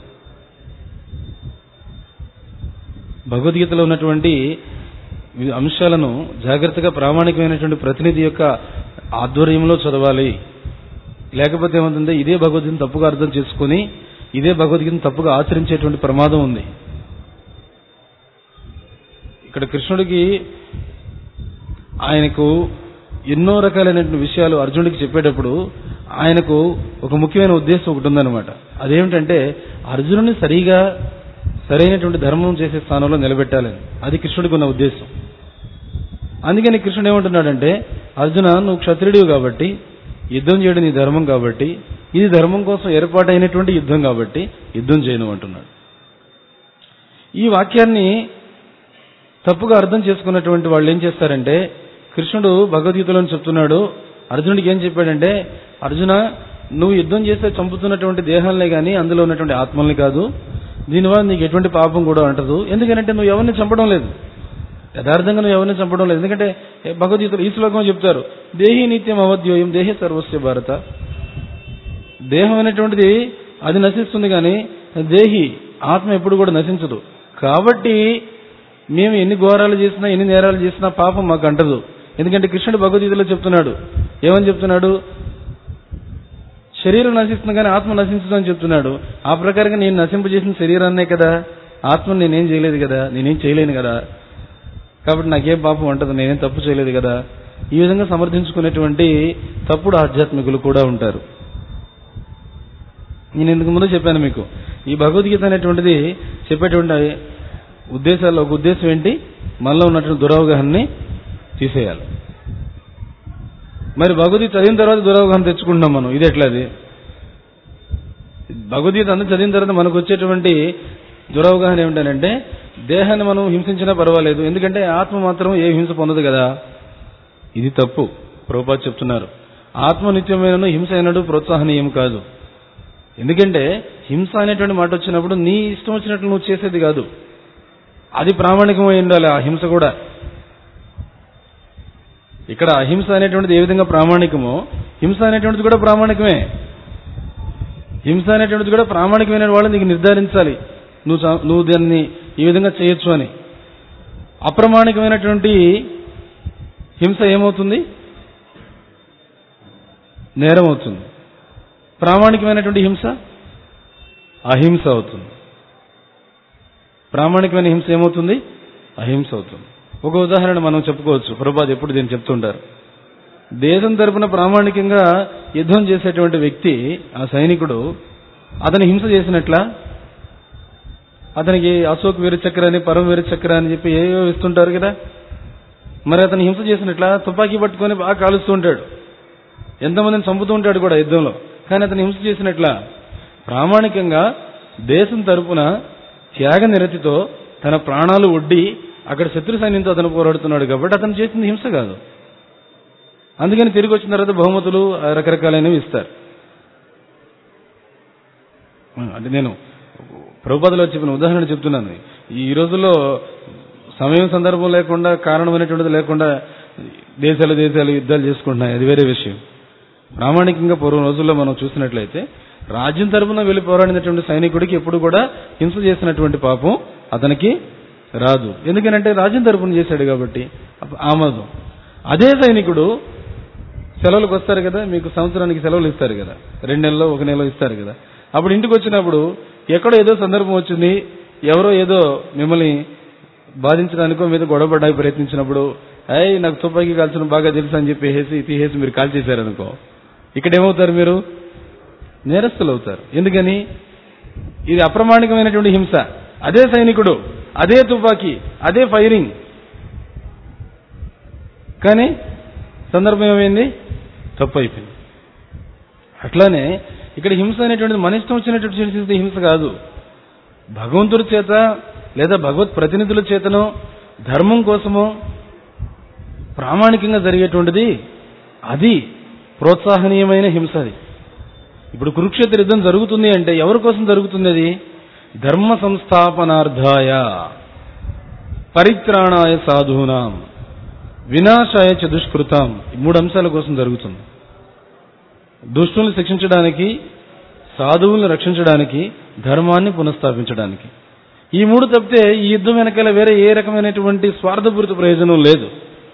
భగవద్గీతలో ఉన్నటువంటి ఈ అంశాలను జాగ్రత్తగా ప్రామాణికమైనటువంటి ప్రతినిధి యొక్క ఆధ్వర్యంలో చదవాలి లేకపోతే ఏమవుతుంది ఇదే భగవద్గీతను తప్పుగా అర్థం చేసుకుని ఇదే భగవద్గీతను తప్పుగా ఆచరించేటువంటి ప్రమాదం ఉంది ఇక్కడ కృష్ణుడికి ఆయనకు ఎన్నో రకాలైనటువంటి విషయాలు అర్జునుడికి చెప్పేటప్పుడు ఆయనకు ఒక ముఖ్యమైన ఉద్దేశం ఒకటి ఉందన్నమాట అదేమిటంటే అర్జునుడిని సరిగా సరైనటువంటి ధర్మం చేసే స్థానంలో నిలబెట్టాలని అది కృష్ణుడికి ఉన్న ఉద్దేశం అందుకని కృష్ణుడు ఏమంటున్నాడంటే అర్జున నువ్వు క్షత్రియుడివి కాబట్టి యుద్ధం చేయడం నీ ధర్మం కాబట్టి ఇది ధర్మం కోసం ఏర్పాటైనటువంటి యుద్ధం కాబట్టి యుద్ధం చేయను అంటున్నాడు ఈ వాక్యాన్ని తప్పుగా అర్థం చేసుకున్నటువంటి వాళ్ళు ఏం చేస్తారంటే కృష్ణుడు భగవద్గీతలో చెప్తున్నాడు అర్జునుడికి ఏం చెప్పాడంటే అర్జున నువ్వు యుద్ధం చేస్తే చంపుతున్నటువంటి దేహాలనే కానీ అందులో ఉన్నటువంటి ఆత్మల్ని కాదు దీనివల్ల నీకు ఎటువంటి పాపం కూడా అంటదు ఎందుకంటే నువ్వు ఎవరిని చంపడం లేదు యథార్థంగా నువ్వు ఎవరిని చంపడం లేదు ఎందుకంటే భగవద్గీతలో ఈ శ్లోకం చెప్తారు దేహి నిత్యం అవధ్యోయం దేహే సర్వస్య భారత దేహం అనేటువంటిది అది నశిస్తుంది కానీ దేహి ఆత్మ ఎప్పుడు కూడా నశించదు కాబట్టి మేము ఎన్ని ఘోరాలు చేసినా ఎన్ని నేరాలు చేసినా పాపం మాకు అంటదు ఎందుకంటే కృష్ణుడు భగవద్గీతలో చెప్తున్నాడు ఏమని చెప్తున్నాడు శరీరం నశిస్తుంది కానీ ఆత్మ నశించదు అని చెప్తున్నాడు ఆ ప్రకారంగా నేను నశింపజేసిన శరీరాన్నే కదా ఆత్మను నేనేం చేయలేదు కదా నేనేం చేయలేను కదా కాబట్టి నాకేం పాపం అంటది నేనేం తప్పు చేయలేదు కదా ఈ విధంగా సమర్థించుకునేటువంటి తప్పుడు ఆధ్యాత్మికులు కూడా ఉంటారు నేను ఇందుకు ముందు చెప్పాను మీకు ఈ భగవద్గీత అనేటువంటిది చెప్పేటువంటి ఉద్దేశాల్లో ఒక ఉద్దేశం ఏంటి మనలో ఉన్నటువంటి దురవగాహాన్ని తీసేయాలి మరి భగవద్గీత చదివిన తర్వాత దురవగాహన తెచ్చుకుంటున్నాం మనం ఇది ఎట్లాది భగవద్గీత అంతా చదివిన తర్వాత మనకు వచ్చేటువంటి దురవగాహన ఏమిటంటే దేహాన్ని మనం హింసించినా పర్వాలేదు ఎందుకంటే ఆత్మ మాత్రం ఏ హింస పొందదు కదా ఇది తప్పు ప్రభుపాద్ చెప్తున్నారు ఆత్మ నిత్యమైన హింస అయినడు ప్రోత్సాహనీయం కాదు ఎందుకంటే హింస అనేటువంటి మాట వచ్చినప్పుడు నీ ఇష్టం వచ్చినట్లు నువ్వు చేసేది కాదు అది ప్రామాణికమై ఉండాలి ఆ హింస కూడా ఇక్కడ అహింస అనేటువంటిది ఏ విధంగా ప్రామాణికమో హింస అనేటువంటిది కూడా ప్రామాణికమే హింస అనేటువంటిది కూడా ప్రామాణికమైన వాళ్ళు నీకు నిర్ధారించాలి నువ్వు చా- నువ్వు దాన్ని ఈ విధంగా చేయొచ్చు అని అప్రమాణికమైనటువంటి హింస ఏమవుతుంది నేరం అవుతుంది ప్రామాణికమైనటువంటి హింస అహింస అవుతుంది ప్రామాణికమైన హింస ఏమవుతుంది అహింస అవుతుంది ఒక ఉదాహరణ మనం చెప్పుకోవచ్చు ప్రభుపాద్ ఎప్పుడు దీన్ని చెప్తుంటారు దేశం తరపున ప్రామాణికంగా యుద్ధం చేసేటువంటి వ్యక్తి ఆ సైనికుడు అతని హింస చేసినట్లా అతనికి అశోక్ వీరచక్ర అని పరమ వీరచక్ర అని చెప్పి ఏవో ఇస్తుంటారు కదా మరి అతను హింస చేసినట్లా తుపాకీ పట్టుకొని బాగా కాలుస్తూ ఉంటాడు ఎంతమందిని చంపుతూ ఉంటాడు కూడా యుద్ధంలో కానీ అతను హింస చేసినట్లా ప్రామాణికంగా దేశం తరపున త్యాగ నిరతితో తన ప్రాణాలు ఒడ్డి అక్కడ శత్రు సైన్యంతో అతను పోరాడుతున్నాడు కాబట్టి అతను చేసింది హింస కాదు అందుకని తిరిగి వచ్చిన తర్వాత బహుమతులు ఆ, రకరకాలైనవి ఇస్తారు ఆ, అంటే నేను ప్రభుపాదలో చెప్పిన ఉదాహరణ చెప్తున్నాను ఈ రోజుల్లో సమయం సందర్భం లేకుండా కారణమైనటువంటిది లేకుండా దేశాలు దేశాలు యుద్ధాలు చేసుకుంటున్నాయి అది వేరే విషయం ప్రామాణికంగా పూర్వం రోజుల్లో మనం చూసినట్లయితే రాజ్యం తరపున వెళ్లి పోరాడినటువంటి సైనికుడికి ఎప్పుడు కూడా హింస చేసినటువంటి పాపం అతనికి రాదు ఎందుకనంటే రాజ్యం తరపున చేశాడు కాబట్టి అప్ప- ఆమోదం అదే సైనికుడు సెలవులకు వస్తారు కదా మీకు సంవత్సరానికి సెలవులు ఇస్తారు కదా రెండు నెలలు ఒక నెల ఇస్తారు కదా అప్పుడు ఇంటికి వచ్చినప్పుడు ఎక్కడో ఏదో సందర్భం వచ్చింది ఎవరో ఏదో మిమ్మల్ని బాధించడానికో మీద గొడవపడడానికి ప్రయత్నించినప్పుడు అయ్యి నాకు తుపాకీ కాల్చడం బాగా తెలుసు అని చెప్పేసి తీసేసి మీరు కాల్ చేశారనుకో ఇక్కడ ఏమవుతారు మీరు నేరస్తులు అవుతారు ఎందుకని ఇది అప్రమాణికమైనటువంటి హింస అదే సైనికుడు అదే తుపాకీ అదే ఫైరింగ్ కానీ సందర్భం ఏమైంది తప్పు అయిపోయింది అట్లానే ఇక్కడ హింస అనేటువంటిది మన ఇష్టం వచ్చినటువంటి చేసేది హింస కాదు భగవంతుడి చేత లేదా భగవత్ ప్రతినిధుల చేతనో ధర్మం కోసమో ప్రామాణికంగా జరిగేటువంటిది అది ప్రోత్సాహనీయమైన హింస అది ఇప్పుడు కురుక్షేత్ర యుద్ధం జరుగుతుంది అంటే ఎవరి కోసం జరుగుతుంది అది ధర్మ సంస్థాపనార్థాయ పరిత్రాణాయ సాధూనాం వినాశాయ చ దుష్కృతాం ఈ మూడు అంశాల కోసం జరుగుతుంది దుష్టుల్ని శిక్షించడానికి సాధువుల్ని రక్షించడానికి ధర్మాన్ని పునఃస్థాపించడానికి ఈ మూడు తప్పితే ఈ యుద్ధం వెనకాల వేరే ఏ రకమైనటువంటి స్వార్థపూరిత ప్రయోజనం లేదు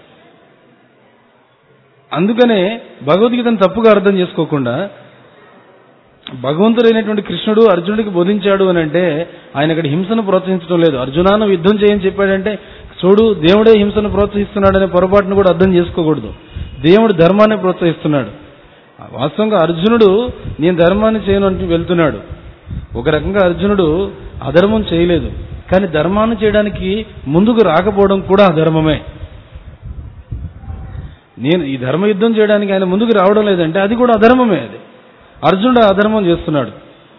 అందుకనే భగవద్గీతను తప్పుగా అర్థం చేసుకోకుండా భగవంతుడైనటువంటి కృష్ణుడు అర్జునుడికి బోధించాడు అని అంటే ఆయన ఇక్కడ హింసను ప్రోత్సహించడం లేదు అర్జునాను యుద్ధం చేయని చెప్పాడంటే చూడు దేవుడే హింసను ప్రోత్సహిస్తున్నాడనే పొరపాటును కూడా అర్థం చేసుకోకూడదు దేవుడు ధర్మాన్ని ప్రోత్సహిస్తున్నాడు వాస్తవంగా అర్జునుడు నేను ధర్మాన్ని చేయను అంటూ వెళ్తున్నాడు ఒక రకంగా అర్జునుడు అధర్మం చేయలేదు కానీ ధర్మాన్ని చేయడానికి ముందుకు రాకపోవడం కూడా అధర్మమే నేను ఈ ధర్మ యుద్ధం చేయడానికి ఆయన ముందుకు రావడం లేదంటే అది కూడా అధర్మమే అది అర్జునుడు అధర్మం చేస్తున్నాడు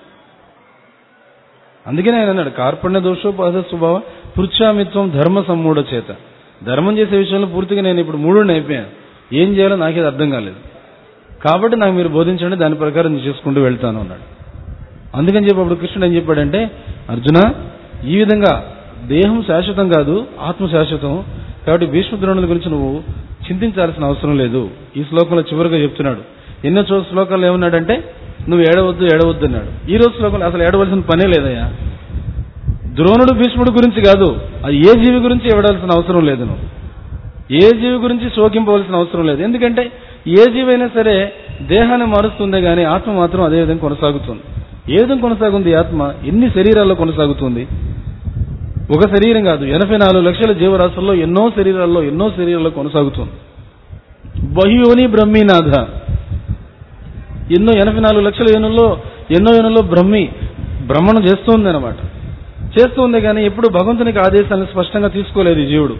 అందుకనే ఆయన అన్నాడు కార్పణ్య దోషోపాధ స్వభావ పృచ్ఛామిత్వం ధర్మ సమ్మూఢ చేత ధర్మం చేసే విషయంలో పూర్తిగా నేను ఇప్పుడు మూడు అయిపోయాను ఏం చేయాలో నాకేది అర్థం కాలేదు కాబట్టి నాకు మీరు బోధించండి దాని ప్రకారం నేను చేసుకుంటూ వెళ్తాను అన్నాడు అందుకని చెప్పి అప్పుడు కృష్ణుడు ఏం చెప్పాడంటే అర్జున ఈ విధంగా దేహం శాశ్వతం కాదు ఆత్మ శాశ్వతం కాబట్టి భీష్మద్రోణుల గురించి నువ్వు చింతించాల్సిన అవసరం లేదు ఈ శ్లోకంలో చివరిగా చెప్తున్నాడు ఎన్నో చో శ్లోకాలు ఏమన్నాడంటే నువ్వు ఏడవద్దు ఏడవద్దు అన్నాడు ఈ రోజు శ్లోకంలో అసలు ఏడవలసిన పనే లేదయ్యా ద్రోణుడు భీష్ముడు గురించి కాదు అది ఏ జీవి గురించి ఏడవలసిన అవసరం లేదు నువ్వు ఏ జీవి గురించి శోకింపవలసిన అవసరం లేదు ఎందుకంటే ఏ జీవైనా సరే దేహాన్ని మారుస్తుందే గానీ ఆత్మ మాత్రం అదే విధంగా కొనసాగుతుంది ఏ విధంగా కొనసాగుంది ఈ ఆత్మ ఎన్ని శరీరాల్లో కొనసాగుతుంది ఒక శరీరం కాదు ఎనభై నాలుగు లక్షల జీవరాశుల్లో ఎన్నో శరీరాల్లో ఎన్నో శరీరాల్లో కొనసాగుతుంది బహుయోని బ్రహ్మీనాథ ఎన్నో ఎనభై నాలుగు లక్షల యోనుల్లో ఎన్నో యోనుల్లో బ్రహ్మి భ్రమణం చేస్తుంది అనమాట చేస్తుంది కానీ ఎప్పుడు భగవంతునికి ఆదేశాలను స్పష్టంగా తీసుకోలేదు ఈ జీవుడు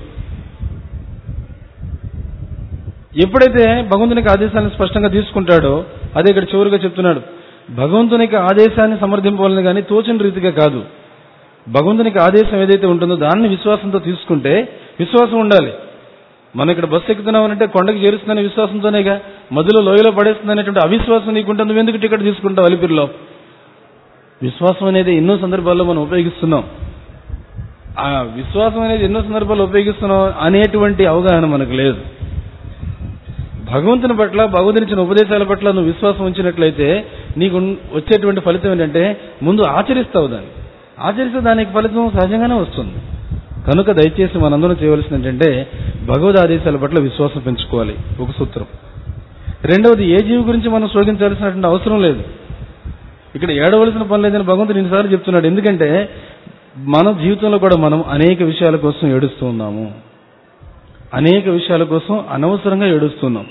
ఎప్పుడైతే భగవంతునికి ఆదేశాలను స్పష్టంగా తీసుకుంటాడో అదే ఇక్కడ చివరిగా చెప్తున్నాడు భగవంతునికి ఆదేశాన్ని సమర్థింపవాలని కానీ తోచిన రీతిగా కాదు భగవంతునికి ఆదేశం ఏదైతే ఉంటుందో దాన్ని విశ్వాసంతో తీసుకుంటే విశ్వాసం ఉండాలి మనం ఇక్కడ బస్సు ఎక్కుతున్నామనంటే కొండకి చేరుస్తుందనే విశ్వాసంతోనేగా మధ్యలో లోయలో పడేస్తుందనేటువంటి అవిశ్వాసం నీకుంటుంది నువ్వు ఎందుకు టికెట్ తీసుకుంటావు అలిపిరిలో విశ్వాసం అనేది ఎన్నో సందర్భాల్లో మనం ఉపయోగిస్తున్నాం ఆ విశ్వాసం అనేది ఎన్నో సందర్భాల్లో ఉపయోగిస్తున్నాం అనేటువంటి అవగాహన మనకు లేదు భగవంతుని పట్ల భగవంతునిచ్చిన ఉపదేశాల పట్ల నువ్వు విశ్వాసం ఉంచినట్లయితే నీకు ఉన్- వచ్చేటువంటి ఫలితం ఏంటంటే ముందు ఆచరిస్తావు దాన్ని ఆచరిస్తే దానికి ఫలితం సహజంగానే వస్తుంది కనుక దయచేసి మనందరం చేయవలసింది ఏంటంటే భగవద్ ఆదేశాల పట్ల విశ్వాసం పెంచుకోవాలి ఒక సూత్రం రెండవది ఏ జీవి గురించి మనం శోకించాల్సినటువంటి అవసరం లేదు ఇక్కడ ఏడవలసిన పని లేదని భగవంతుడు ఇన్నిసార్లు చెప్తున్నాడు ఎందుకంటే మన జీవితంలో కూడా మనం అనేక విషయాల కోసం ఏడుస్తూ ఉన్నాము అనేక విషయాల కోసం అనవసరంగా ఏడుస్తున్నాం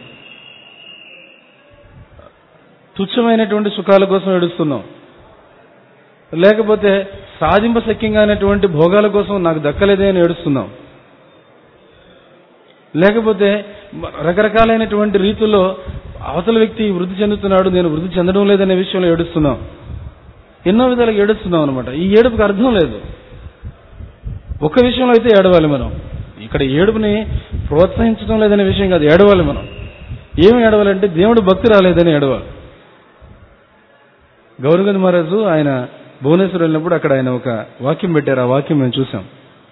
తుచ్చమైనటువంటి సుఖాల కోసం ఏడుస్తున్నాం లేకపోతే సాధింపశక్యంగా అనేటువంటి భోగాల కోసం నాకు దక్కలేదే అని ఏడుస్తున్నాం లేకపోతే మ- రకరకాలైనటువంటి రీతుల్లో అవతల వ్యక్తి వృద్ధి చెందుతున్నాడు నేను వృద్ధి చెందడం లేదనే విషయంలో ఏడుస్తున్నాం ఎన్నో విధాలుగా ఏడుస్తున్నాం అనమాట ఈ ఏడుపుకి అర్థం లేదు ఒక్క విషయంలో అయితే ఏడవాలి మనం ఇక్కడ ఏడుపుని ప్రోత్సహించడం లేదనే విషయం కాదు ఏడవాలి మనం ఏమి ఏడవాలంటే దేవుడు భక్తి రాలేదని ఏడవాలి గౌరగంధ మహారాజు ఆయన భువనేశ్వర్ వెళ్ళినప్పుడు అక్కడ ఆయన ఒక వాక్యం పెట్టారు ఆ వాక్యం మేము చూసాం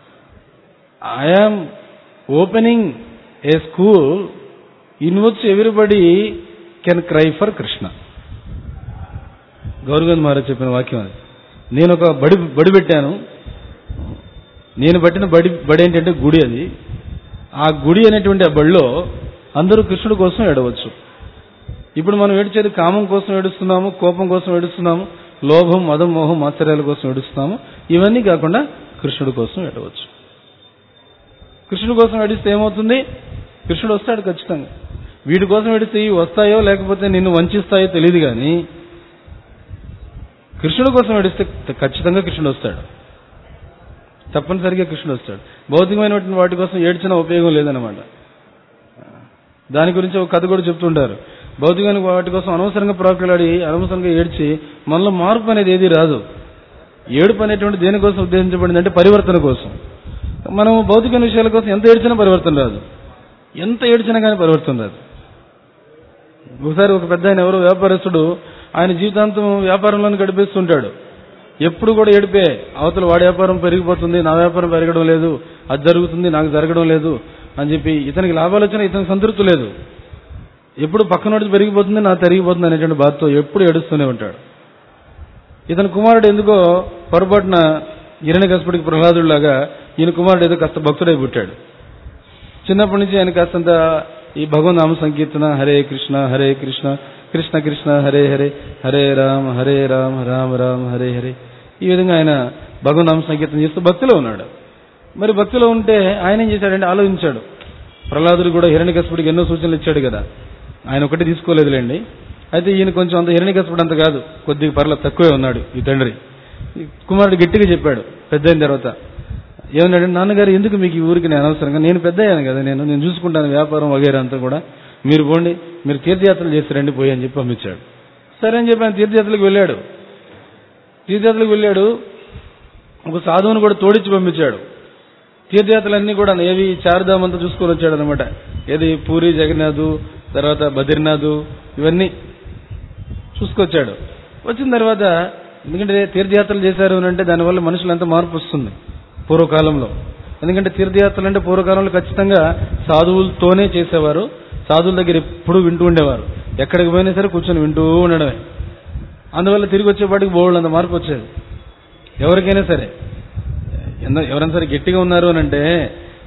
I am opening a school in which everybody can cry for Krishna Gauragandha Maharaj చెప్పిన వాక్యం అది నేను ఒక బడి బడి పెట్టాను నేను పట్టిన బడి బడి ఏంటంటే గుడి అది ఆ గుడి అనేటువంటి ఆ బడిలో అందరూ కృష్ణుడి కోసం ఏడవచ్చు ఇప్పుడు మనం ఏడ్చేది కామం కోసం ఏడుస్తున్నాము కోపం కోసం ఏడుస్తున్నాము లోభం మదం మోహం ఆశ్చర్యాల కోసం ఏడుస్తున్నాము ఇవన్నీ కాకుండా కృష్ణుడి కోసం ఏడవచ్చు కృష్ణుడి కోసం ఏడిస్తే ఏమవుతుంది కృష్ణుడు వస్తాడు ఖచ్చితంగా వీటి కోసం ఏడిస్తే ఇవి వస్తాయో లేకపోతే నిన్ను వంచిస్తాయో తెలియదు కానీ కృష్ణుడి కోసం ఏడిస్తే ఖచ్చితంగా కృష్ణుడు వస్తాడు తప్పనిసరిగా కృష్ణుడు వస్తాడు భౌతికమైనటువంటి వాటి కోసం ఏడ్చినా ఉపయోగం లేదనమాట దాని గురించి ఒక కథ కూడా చెప్తుంటారు భౌతికమైన వాటి కోసం అనవసరంగా ప్రాకులాడి అనవసరంగా ఏడ్చి మనలో మార్పు అనేది ఏది రాదు ఏడుపు అనేటువంటి దేనికోసం ఉద్దేశించబడింది అంటే పరివర్తన కోసం మనం భౌతిక విషయాల కోసం ఎంత ఏడ్చినా పరివర్తన రాదు ఎంత ఏడ్చినా కానీ పరివర్తన రాదు ఒకసారి ఒక పెద్ద ఆయన ఎవరో వ్యాపారస్తుడు ఆయన జీవితాంతం వ్యాపారంలోనే గడిపేస్తుంటాడు ఎప్పుడు కూడా ఏడిపే అవతల వాడి వ్యాపారం పెరిగిపోతుంది నా వ్యాపారం పెరగడం లేదు అది జరుగుతుంది నాకు జరగడం లేదు అని చెప్పి ఇతనికి లాభాలు వచ్చినా ఇతనికి సంతృప్తి లేదు ఎప్పుడు పక్కనోడి పెరిగిపోతుంది నాకు తరిగిపోతుంది అనేటువంటి బాధతో ఎప్పుడు ఏడుస్తూనే ఉంటాడు ఇతని కుమారుడు ఎందుకో పొరపాటున హిరణ్యకశపుడికి ప్రహ్లాదుడిలాగా ఈయన కుమారుడు ఏదో కాస్త భక్తుడై పుట్టాడు చిన్నప్పటి నుంచి ఆయన కాస్తంత ఈ భగవన్ నామ సంకీర్తన హరే కృష్ణ హరే కృష్ణ కృష్ణ కృష్ణ హరే హరే హరే రామ హరే రామ రామ రామ హరే హరే ఈ విధంగా ఆయన భగవన్ నామ సంకీర్తన చేస్తూ భక్తిలో ఉన్నాడు మరి భక్తిలో ఉంటే ఆయన ఏం చేశాడంటే ఆలోచించాడు ప్రహ్లాదుడు కూడా హిరణ్యకశపుడికి ఎన్నో సూచనలు ఇచ్చాడు కదా ఆయన ఒకటి తీసుకోలేదులేండి అయితే ఈయన కొంచెం అంత హిరణ్యకశపుడు అంత కాదు కొద్దిగా పర్ల తక్కువే ఉన్నాడు ఈ తండ్రి ఈ కుమారుడు గట్టిగా చెప్పాడు పెద్ద అయిన తర్వాత ఏమన్నాడు నాన్నగారు ఎందుకు మీకు ఈ ఊరికి నేను అనవసరంగా నేను పెద్ద అయ్యాను కదా నేను నేను చూసుకుంటాను వ్యాపారం వగేరా అంతా కూడా మీరు పోండి మీరు తీర్థయాత్రలు చేసి రండి పోయి అని చెప్పి పంపించాడు సరే అని చెప్పి ఆయన తీర్థయాత్రలకు వెళ్ళాడు తీర్థయాత్రలకు వెళ్ళాడు ఒక సాధువును కూడా తోడించి పంపించాడు తీర్థయాత్రలన్నీ కూడా ఏవి చార్ధామ్ అంతా చూసుకొని వచ్చాడు అనమాట ఏది పూరి జగన్నాథ్ తర్వాత బద్రీనాథ్ ఇవన్నీ చూసుకొచ్చాడు వచ్చిన తర్వాత ఎందుకంటే తీర్థయాత్రలు చేశారు అని అంటే దానివల్ల మనుషులు ఎంత మార్పు వస్తుంది పూర్వకాలంలో ఎందుకంటే తీర్థయాత్రలు అంటే పూర్వకాలంలో ఖచ్చితంగా సాధువులతోనే చేసేవారు సాధువుల దగ్గర ఎప్పుడు వింటూ ఉండేవారు ఎక్కడికి పోయినా సరే కూర్చొని వింటూ ఉండడమే అందువల్ల తిరిగి వచ్చేపాటికి బోళ్ళు అంత మార్పు వచ్చేది ఎవరికైనా సరే ఎంత- ఎవరైనా సరే గట్టిగా ఉన్నారు అని అంటే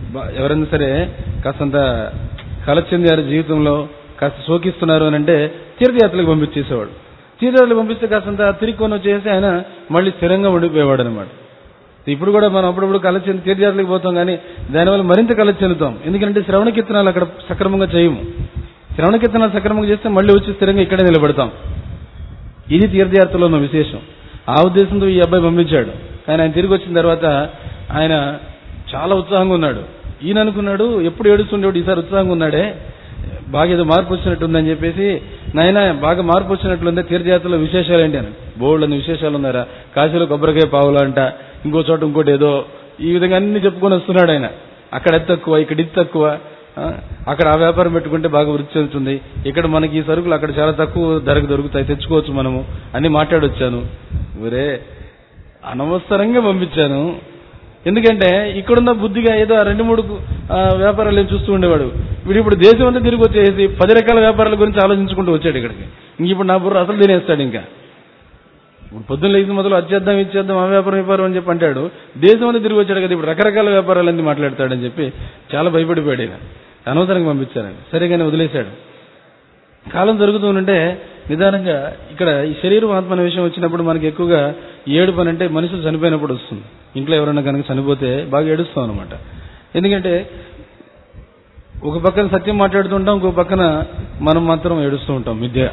బా- ఎవరైనా సరే కాస్తంత కల చెందారు జీవితంలో కాస్త శోకిస్తున్నారు అని అంటే తీర్థయాత్రలకు పంపించేసేవాడు తీర్థయాత్రలకు పంపిస్తే కాస్తంత తిరిగి కొని వచ్చేసి ఆయన మళ్ళీ స్థిరంగా ఉండిపోయేవాడు అనమాట ఇప్పుడు కూడా మనం అప్పుడప్పుడు కళ చెంది తీర్థయాత్రలకు పోతాం కానీ దానివల్ల మరింత కళ చెందుతాం ఎందుకంటే శ్రవణ కీర్తనాలు అక్కడ సక్రమంగా చేయము శ్రవణ కీర్తనాలు సక్రమంగా చేస్తే మళ్ళీ వచ్చి స్థిరంగా ఇక్కడే నిలబడతాం ఇది తీర్థయాత్రలో ఉన్న విశేషం ఆ ఉద్దేశంతో ఈ అబ్బాయి పంపించాడు కానీ ఆయన తిరిగి వచ్చిన తర్వాత ఆయన చాలా ఉత్సాహంగా ఉన్నాడు ఈయన అనుకున్నాడు ఎప్పుడు ఏడుస్తుండేవాడు ఈసారి ఉత్సాహంగా ఉన్నాడే బాగా ఏదో మార్పు వచ్చినట్టుందని చెప్పేసి నాయన బాగా మార్పు వచ్చినట్లుందే తీర్థయాత్రలో విశేషాలు ఏంటి అని బోల్డ్ అని విశేషాలు ఉన్నారా కాశీలో కొబ్బరికాయ పావులు అంట ఇంకో చోట ఇంకోటి ఏదో ఈ విధంగా అన్ని చెప్పుకొని వస్తున్నాడు ఆయన అక్కడ అది తక్కువ ఇక్కడ ఇది తక్కువ ఆ, అక్కడ ఆ వ్యాపారం పెట్టుకుంటే బాగా వృద్ధి చెందుతుంది ఇక్కడ మనకి ఈ సరుకులు అక్కడ చాలా తక్కువ ధరకు దొరుకుతాయి తెచ్చుకోవచ్చు మనము అన్ని మాట్లాడొచ్చాను ఒరే అనవసరంగా పంపించాను ఎందుకంటే ఇక్కడున్న బుద్ధిగా ఏదో ఆ రెండు మూడు ఆ, వ్యాపారాలు ఏం చూస్తూ ఉండేవాడు వీడు ఇప్పుడు దేశం అంతా తిరిగి వచ్చేసి పది రకాల వ్యాపారాల గురించి ఆలోచించుకుంటూ వచ్చాడు ఇక్కడికి ఇంక ఇప్పుడు నా బుర్ర అసలు తినేస్తాడు ఇంకా ఇప్పుడు పొద్దున్న లేచిన మొదలు అచ్చేద్దాం ఇచ్చేద్దాం ఆ వ్యాపారం వ్యాపారం అని చెప్పి అంటాడు దేశం అంతా తిరిగి వచ్చాడు కదా ఇప్పుడు రకరకాల వ్యాపారాలన్నీ మాట్లాడతాడని చెప్పి చాలా భయపడిపోయాడు ఈయన అనవసరంగా పంపించారని సరిగానే వదిలేశాడు కాలం జరుగుతూ ఉంటే నిదానంగా ఇక్కడ ఈ శరీరం ఆత్మ అనే విషయం వచ్చినప్పుడు మనకి ఎక్కువగా ఏడు పని అంటే మనుషులు చనిపోయినప్పుడు వస్తుంది ఇంట్లో ఎవరైనా కనుక చనిపోతే బాగా ఏడుస్తాం అనమాట ఎందుకంటే ఒక పక్కన సత్యం మాట్లాడుతుంటాం ఇంకో పక్కన మనం మాత్రం ఏడుస్తూ ఉంటాం విద్య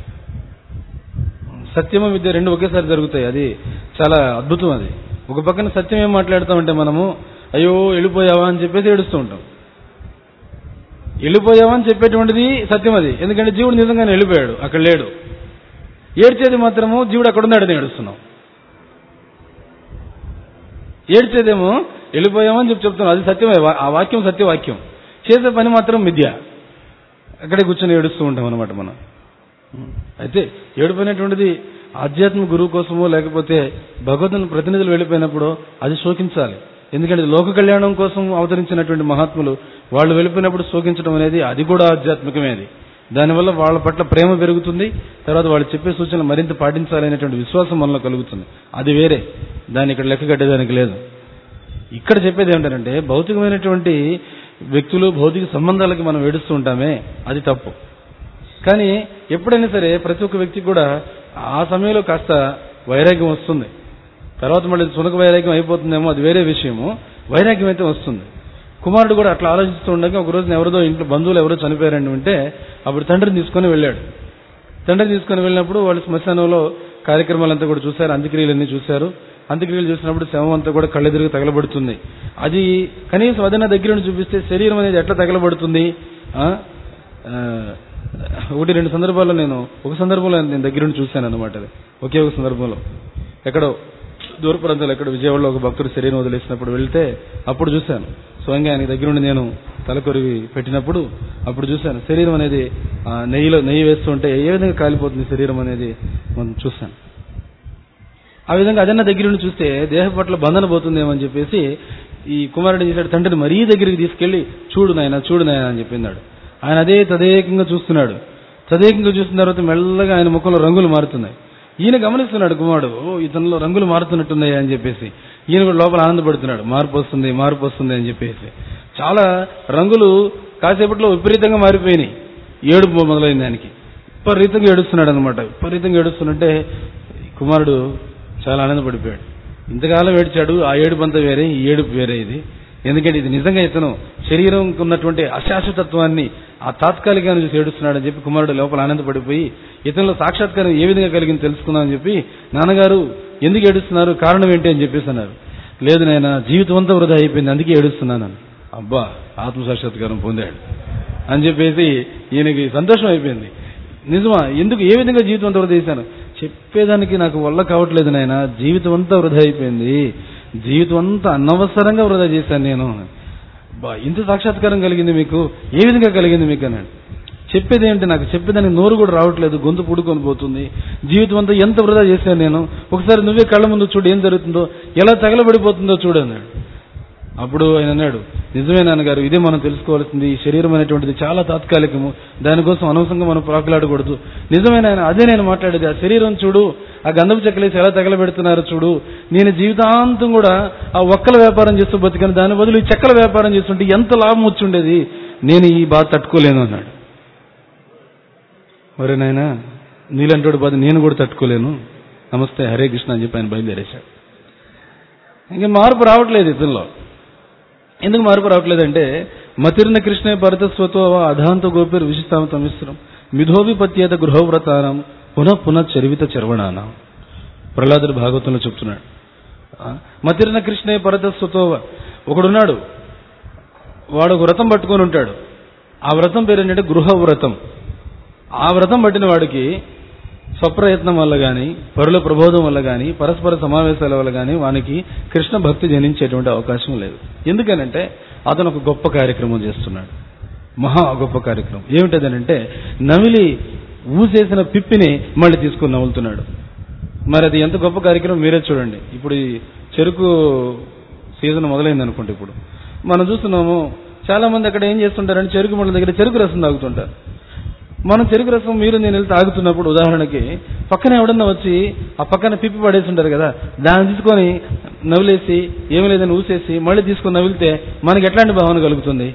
సత్యము విద్య రెండు ఒకేసారి జరుగుతాయి అది చాలా అద్భుతం అది ఒక పక్కన సత్యం ఏం మాట్లాడుతామంటే మనము అయ్యో వెళ్ళిపోయావా అని చెప్పేసి ఏడుస్తూ ఉంటాం వెళ్ళిపోయావా అని చెప్పేటువంటిది సత్యం అది ఎందుకంటే జీవుడు నిజంగానే వెళ్ళిపోయాడు అక్కడ లేడు ఏడ్చేది మాత్రము జీవుడు అక్కడ ఉన్నాడని ఏడుస్తున్నాం ఏడ్చేదేమో వెళ్ళిపోయామని చెప్పి చెప్తున్నాం అది సత్యమే వా- ఆ వాక్యం సత్యవాక్యం చేసే పని మాత్రం మిథ్య అక్కడే కూర్చొని ఏడుస్తూ ఉంటాం అనమాట మనం అయితే ఏడిపోయినటువంటిది ఆధ్యాత్మిక గురువు కోసమో లేకపోతే భగవద్ని ప్రతినిధులు వెళ్ళిపోయినప్పుడు అది శోకించాలి ఎందుకంటే ఇది లోక కళ్యాణం కోసం అవతరించినటువంటి మహాత్ములు వాళ్ళు వెళ్ళిపోయినప్పుడు శోకించడం అనేది అది కూడా ఆధ్యాత్మికమే అది దానివల్ల వాళ్ళ పట్ల ప్రేమ పెరుగుతుంది తర్వాత వాళ్ళు చెప్పే సూచనలు మరింత పాటించాలనేటువంటి విశ్వాసం మనలో కలుగుతుంది అది వేరే దాన్ని ఇక్కడ లెక్క కట్టేదానికి లేదు ఇక్కడ చెప్పేది ఏమిటంటే భౌతికమైనటువంటి వ్యక్తులు భౌతిక సంబంధాలకి మనం ఏడుస్తూ ఉంటామే అది తప్పు కానీ ఎప్పుడైనా సరే ప్రతి ఒక్క వ్యక్తికి కూడా ఆ సమయంలో కాస్త వైరాగ్యం వస్తుంది తర్వాత మళ్ళీ సునక వైరాగ్యం అయిపోతుందేమో అది వేరే విషయము వైరాగ్యం అయితే వస్తుంది కుమారుడు కూడా అట్లా ఆలోచిస్తూ ఉండగా ఒక రోజున ఎవరిదో ఇంట్లో బంధువులు ఎవరో చనిపోయారని ఉంటే అప్పుడు తండ్రిని తీసుకొని వెళ్ళాడు తండ్రిని తీసుకొని వెళ్ళినప్పుడు వాళ్ళు శ్మశానంలో కార్యక్రమాలంతా కూడా చూశారు అంత్యక్రియలన్నీ చూశారు అంత్యక్రియలు చూసినప్పుడు శవం అంతా కూడా కళ్ళెదురుగా తగలబడుతుంది అది కనీసం అదైనా దగ్గర నుండి చూపిస్తే శరీరం అనేది ఎట్లా తగలబడుతుంది ఆ? ఆ, ఒకటి రెండు సందర్భాల్లో నేను ఒక సందర్భంలో నేను దగ్గర నుండి చూశాను అనమాట అది ఒకే ఒక సందర్భంలో ఎక్కడో దూర ప్రాంతాలు ఎక్కడ విజయవాడలో ఒక భక్తుడు శరీరం వదిలేసినప్పుడు వెళ్తే అప్పుడు చూశాను స్వయంగా ఆయన దగ్గర నుండి నేను తలకొరివి పెట్టినప్పుడు అప్పుడు చూశాను శరీరం అనేది ఆ, నెయ్యిలో నెయ్యి వేస్తుంటే ఏ విధంగా కాలిపోతుంది శరీరం అనేది మనం చూశాను ఆ విధంగా అదన్న దగ్గర నుండి చూస్తే దేహ పట్ల బంధన పోతుందేమో అని చెప్పేసి ఈ కుమారుడు ఏం చేశాడు తండ్రిని మరీ దగ్గరికి తీసుకెళ్లి చూడు నాయన చూడు నాయన అని చెప్పినాడు ఆయన అదే తదేకంగా చూస్తున్నాడు తదేకంగా చూసిన తర్వాత మెల్లగా ఆయన ముఖంలో రంగులు మారుతున్నాయి ఈయన గమనిస్తున్నాడు కుమారుడు ఓ ఇతనిలో రంగులు మారుతున్నట్టున్నాయి అని చెప్పేసి ఈయన కూడా లోపల ఆనందపడుతున్నాడు మార్పు వస్తుంది మార్పు వస్తుంది అని చెప్పేసి చాలా రంగులు కాసేపట్లో విపరీతంగా మారిపోయినాయి ఏడుపు మొదలైంది దానికి విపరీతంగా ఏడుస్తున్నాడు అనమాట విపరీతంగా ఏడుస్తుంటే కుమారుడు చాలా ఆనందపడిపోయాడు ఇంతకాలం ఏడ్చాడు ఆ ఏడుపు అంతా వేరే ఈ ఏడుపు వేరే ఇది ఎందుకంటే ఇది నిజంగా ఇతను శరీరం ఉన్నటువంటి అశాశ్వతత్వాన్ని ఆ తాత్కాలికాన్ని చూసి ఏడుస్తున్నాడని చెప్పి కుమారుడు లోపల ఆనందపడిపోయి ఇతనిలో సాక్షాత్కారం ఏ విధంగా కలిగింది తెలుసుకుందామని చెప్పి నాన్నగారు ఎందుకు ఏడుస్తున్నారు కారణం ఏంటి అని చెప్పేసి అన్నారు లేదు నాయన జీవితం అంతా వృధా అయిపోయింది అందుకే ఏడుస్తున్నాను అబ్బా ఆత్మ సాక్షాత్కారం పొందాడు అని చెప్పేసి ఈయనకి సంతోషం అయిపోయింది నిజమా ఎందుకు ఏ విధంగా జీవితం అంతా వృధా చేశాను చెప్పేదానికి నాకు వల్ల కావట్లేదు నాయన జీవితం అంతా వృధా అయిపోయింది జీవితం అంతా అనవసరంగా వృధా చేశాను నేను బా ఇంత సాక్షాత్కారం కలిగింది మీకు ఏ విధంగా కలిగింది మీకు అన్నాడు చెప్పేది ఏంటి నాకు చెప్పేదానికి నోరు కూడా రావట్లేదు గొంతు పుడుకొని పోతుంది జీవితం అంతా ఎంత వృధా చేశాను నేను ఒకసారి నువ్వే కళ్ళ ముందు చూడు ఏం జరుగుతుందో ఎలా తగలబడిపోతుందో చూడు అన్నాడు అప్పుడు ఆయన అన్నాడు నిజమే నాన్నగారు ఇదే మనం తెలుసుకోవాల్సింది ఈ శరీరం అనేటువంటిది చాలా తాత్కాలికము దానికోసం అనవసరంగా మనం ప్రాకులాడకూడదు నిజమే నాయన అదే నేను మాట్లాడేది ఆ శరీరం చూడు ఆ గంధపు చెక్కలేసి ఎలా తగలబెడుతున్నారు చూడు నేను జీవితాంతం కూడా ఆ ఒక్కల వ్యాపారం చేస్తూ బతికాను దాని బదులు ఈ చెక్కల వ్యాపారం చేస్తుంటే ఎంత లాభం వచ్చి ఉండేది నేను ఈ బాధ తట్టుకోలేను అన్నాడు మరి నాయన నీలంటోడు బాధ నేను కూడా తట్టుకోలేను నమస్తే హరే కృష్ణ అని చెప్పి ఆయన బయలుదేరేశాడు ఇంకా మార్పు రావట్లేదు ఇతనిలో ఎందుకు మార్పు రావట్లేదంటే మతిర్న కృష్ణ భరతస్వతో అధాంత గోపిర్ విశిస్తామత మిశ్రం మిథోవిపత్యేత గృహవ్రతానం పునః పునః చరివిత చర్వణానం ప్రహ్లాదుడు భాగవతంలో చెప్తున్నాడు ఆ, మతిర్న కృష్ణ భరతస్వతో ఒకడున్నాడు వాడు ఒక వ్రతం పట్టుకొని ఉంటాడు ఆ వ్రతం పేరు ఏంటంటే గృహ వ్రతం ఆ వ్రతం పట్టిన వాడికి స్వప్రయత్నం వల్ల గాని పరుల ప్రబోధం వల్ల గాని పరస్పర సమావేశాల వల్ల గాని వానికి కృష్ణ భక్తి జనించేటువంటి అవకాశం లేదు ఎందుకనంటే అతను ఒక గొప్ప కార్యక్రమం చేస్తున్నాడు మహా గొప్ప కార్యక్రమం ఏమిటదనంటే నవిలి ఊసేసిన పిప్పిని మళ్ళీ తీసుకుని నవ్వులుతున్నాడు మరి అది ఎంత గొప్ప కార్యక్రమం మీరే చూడండి ఇప్పుడు ఈ చెరుకు సీజన్ మొదలైంది అనుకుంటే ఇప్పుడు మనం చూస్తున్నాము చాలా మంది అక్కడ ఏం చేస్తుంటారంటే చెరుకు ముళ్ళ దగ్గర చెరుకు రసం తాగుతుంటారు మనం చెరుకు రసం మీరు నేను వెళ్ళి తాగుతున్నప్పుడు ఉదాహరణకి పక్కన ఎవడన్నా వచ్చి ఆ పక్కన పిప్పి పడేసి ఉంటారు కదా దాన్ని తీసుకొని నవ్వులేసి ఏమీ లేదని ఊసేసి మళ్ళీ తీసుకొని నవ్వితే మనకి ఎట్లాంటి భావన కలుగుతుంది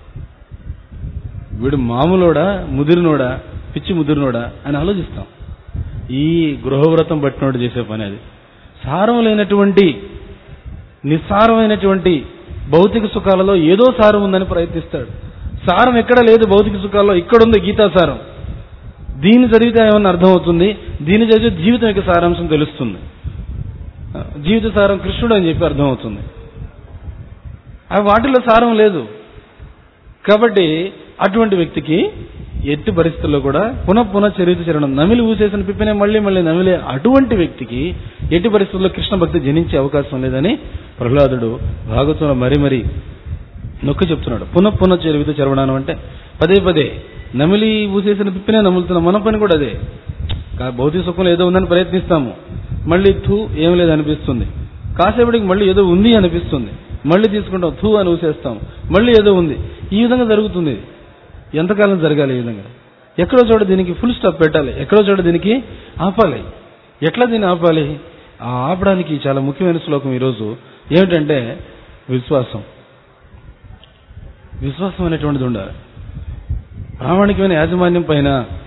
వీడు మామూలోడా ముదిరినోడా పిచ్చి ముదిరినోడా అని ఆలోచిస్తాం ఈ గృహవ్రతం పట్టినోడు చేసే పని అది సారం లేనటువంటి నిస్సారమైనటువంటి భౌతిక సుఖాలలో ఏదో సారం ఉందని ప్రయత్నిస్తాడు సారం ఎక్కడ లేదు భౌతిక సుఖాల్లో ఇక్కడుంది గీతాసారం దీన్ని చదివితే ఏమన్నా అర్థమవుతుంది దీన్ని చదివితే జీవితం యొక్క సారాంశం తెలుస్తుంది జీవిత సారం కృష్ణుడు అని చెప్పి అర్థమవుతుంది అవి వాటిలో సారం లేదు కాబట్టి అటువంటి వ్యక్తికి ఎట్టి పరిస్థితుల్లో కూడా పునః పునః చరిత్ర చరణం నమిలి ఊసేసిన పిప్పినే మళ్ళీ మళ్ళీ నమిలే అటువంటి వ్యక్తికి ఎట్టి పరిస్థితుల్లో కృష్ణ భక్తి జనించే అవకాశం లేదని ప్రహ్లాదుడు భాగవతంలో మరీ మరీ నొక్కి చెప్తున్నాడు పునః పునః చరివిత చరవడానం అంటే పదే పదే నమిలి ఊసేసిన పిప్పినే నములుతున్నాం మన పని కూడా అదే కా- భౌతిక సుఖంలో ఏదో ఉందని ప్రయత్నిస్తాము మళ్ళీ థూ ఏం లేదు అనిపిస్తుంది కాసేపటికి మళ్ళీ ఏదో ఉంది అనిపిస్తుంది మళ్ళీ తీసుకుంటాం థూ అని ఊసేస్తాం మళ్ళీ ఏదో ఉంది ఈ విధంగా జరుగుతుంది ఇది. ఎంతకాలం జరగాలి ఈ విధంగా ఎక్కడో చోట దీనికి ఫుల్ స్టాప్ పెట్టాలి ఎక్కడో చోట దీనికి ఆపాలి ఎట్లా దీన్ని ఆపాలి ఆ ఆపడానికి చాలా ముఖ్యమైన శ్లోకం ఈరోజు ఏమిటంటే విశ్వాసం విశ్వాసం అనేటువంటిది ఉండాలి ప్రామాణికమైన యాజమాన్యం పైన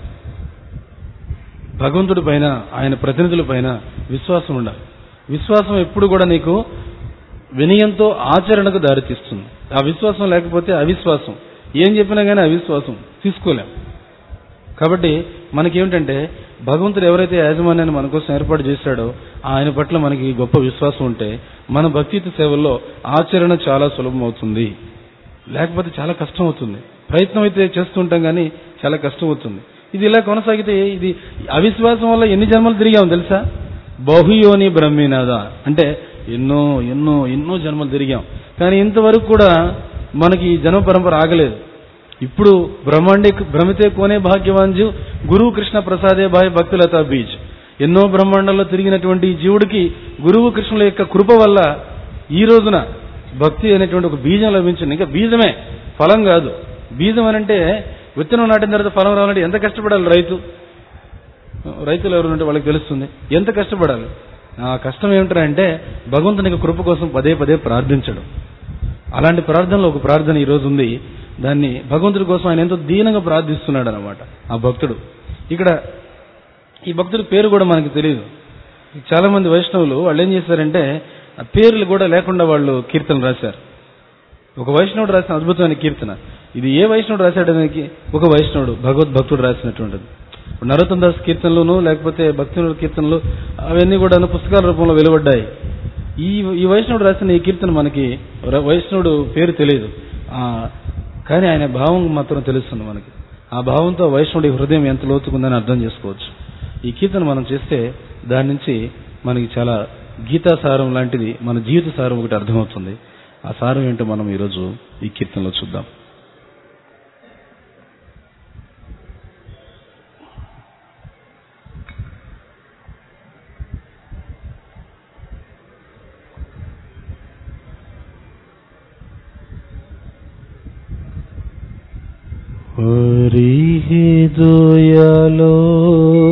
భగవంతుడి పైన ఆయన ప్రతినిధుల పైన విశ్వాసం ఉండాలి విశ్వాసం ఎప్పుడు కూడా నీకు వినయంతో ఆచరణకు దారితీస్తుంది ఆ విశ్వాసం లేకపోతే అవిశ్వాసం ఏం చెప్పినా కానీ అవిశ్వాసం తీసుకోలేం కాబట్టి మనకేమిటంటే భగవంతుడు ఎవరైతే యాజమాన్యాన్ని మన కోసం ఏర్పాటు చేశాడో ఆయన పట్ల మనకి గొప్ప విశ్వాసం ఉంటే మన భక్తియుత సేవల్లో ఆచరణ చాలా సులభం అవుతుంది లేకపోతే చాలా కష్టం అవుతుంది ప్రయత్నం అయితే చేస్తుంటాం కానీ చాలా కష్టం అవుతుంది ఇది ఇలా కొనసాగితే ఇది అవిశ్వాసం వల్ల ఎన్ని జన్మలు తిరిగాము తెలుసా బహుయోని బ్రహ్మీనాథ అంటే ఎన్నో ఎన్నో ఎన్నో జన్మలు తిరిగాం కానీ ఇంతవరకు కూడా మనకి ఈ జన్మ పరంపర ఆగలేదు ఇప్పుడు బ్రహ్మాండే భ్రమితే కోనే భాగ్యవాంజు గురువు కృష్ణ ప్రసాదే భాయ్ భక్తులత బీజ్ ఎన్నో బ్రహ్మాండాల్లో తిరిగినటువంటి ఈ జీవుడికి గురువు కృష్ణుల యొక్క కృప వల్ల ఈ రోజున భక్తి అనేటువంటి ఒక బీజం లభించింది ఇంకా బీజమే ఫలం కాదు బీజం అని అంటే విత్తనం నాటిన తర్వాత ఫలం రావాలంటే ఎంత కష్టపడాలి రైతు రైతులు ఎవరు ఉంటే వాళ్ళకి తెలుస్తుంది ఎంత కష్టపడాలి ఆ కష్టం ఏమిటంటే భగవంతునికి కృప కోసం పదే పదే ప్రార్థించడం అలాంటి ప్రార్థనలో ఒక ప్రార్థన ఈ రోజు ఉంది దాన్ని భగవంతుడి కోసం ఆయన ఎంతో దీనంగా ప్రార్థిస్తున్నాడు అనమాట ఆ భక్తుడు ఇక్కడ ఈ భక్తుడి పేరు కూడా మనకి తెలియదు చాలా మంది వైష్ణవులు వాళ్ళు ఏం చేశారంటే ఆ పేర్లు కూడా లేకుండా వాళ్ళు కీర్తనలు రాశారు ఒక వైష్ణవుడు రాసిన అద్భుతమైన కీర్తన ఇది ఏ వైష్ణవుడు రాశాడు దానికి ఒక వైష్ణవుడు భగవద్భక్తుడు రాసినటువంటిది ఇప్పుడు నరోత్తం దాస్ కీర్తనలోను లేకపోతే భక్తుల కీర్తనలు అవన్నీ కూడా పుస్తకాల రూపంలో వెలువడ్డాయి ఈ ఈ వైష్ణవుడు రాసిన ఈ కీర్తన మనకి ర- వైష్ణవుడు పేరు తెలియదు ఆ, కానీ ఆయన భావం మాత్రం తెలుస్తుంది మనకి ఆ భావంతో వైష్ణవుడి హృదయం ఎంత లోతుకుందని అర్థం చేసుకోవచ్చు ఈ కీర్తన మనం చేస్తే దాని నుంచి మనకి చాలా గీతా సారం లాంటిది మన జీవిత సారం ఒకటి అర్థమవుతుంది ఆ సారం ఏంటో మనం ఈరోజు ఈ కీర్తనలో చూద్దాం परिहि दुयालो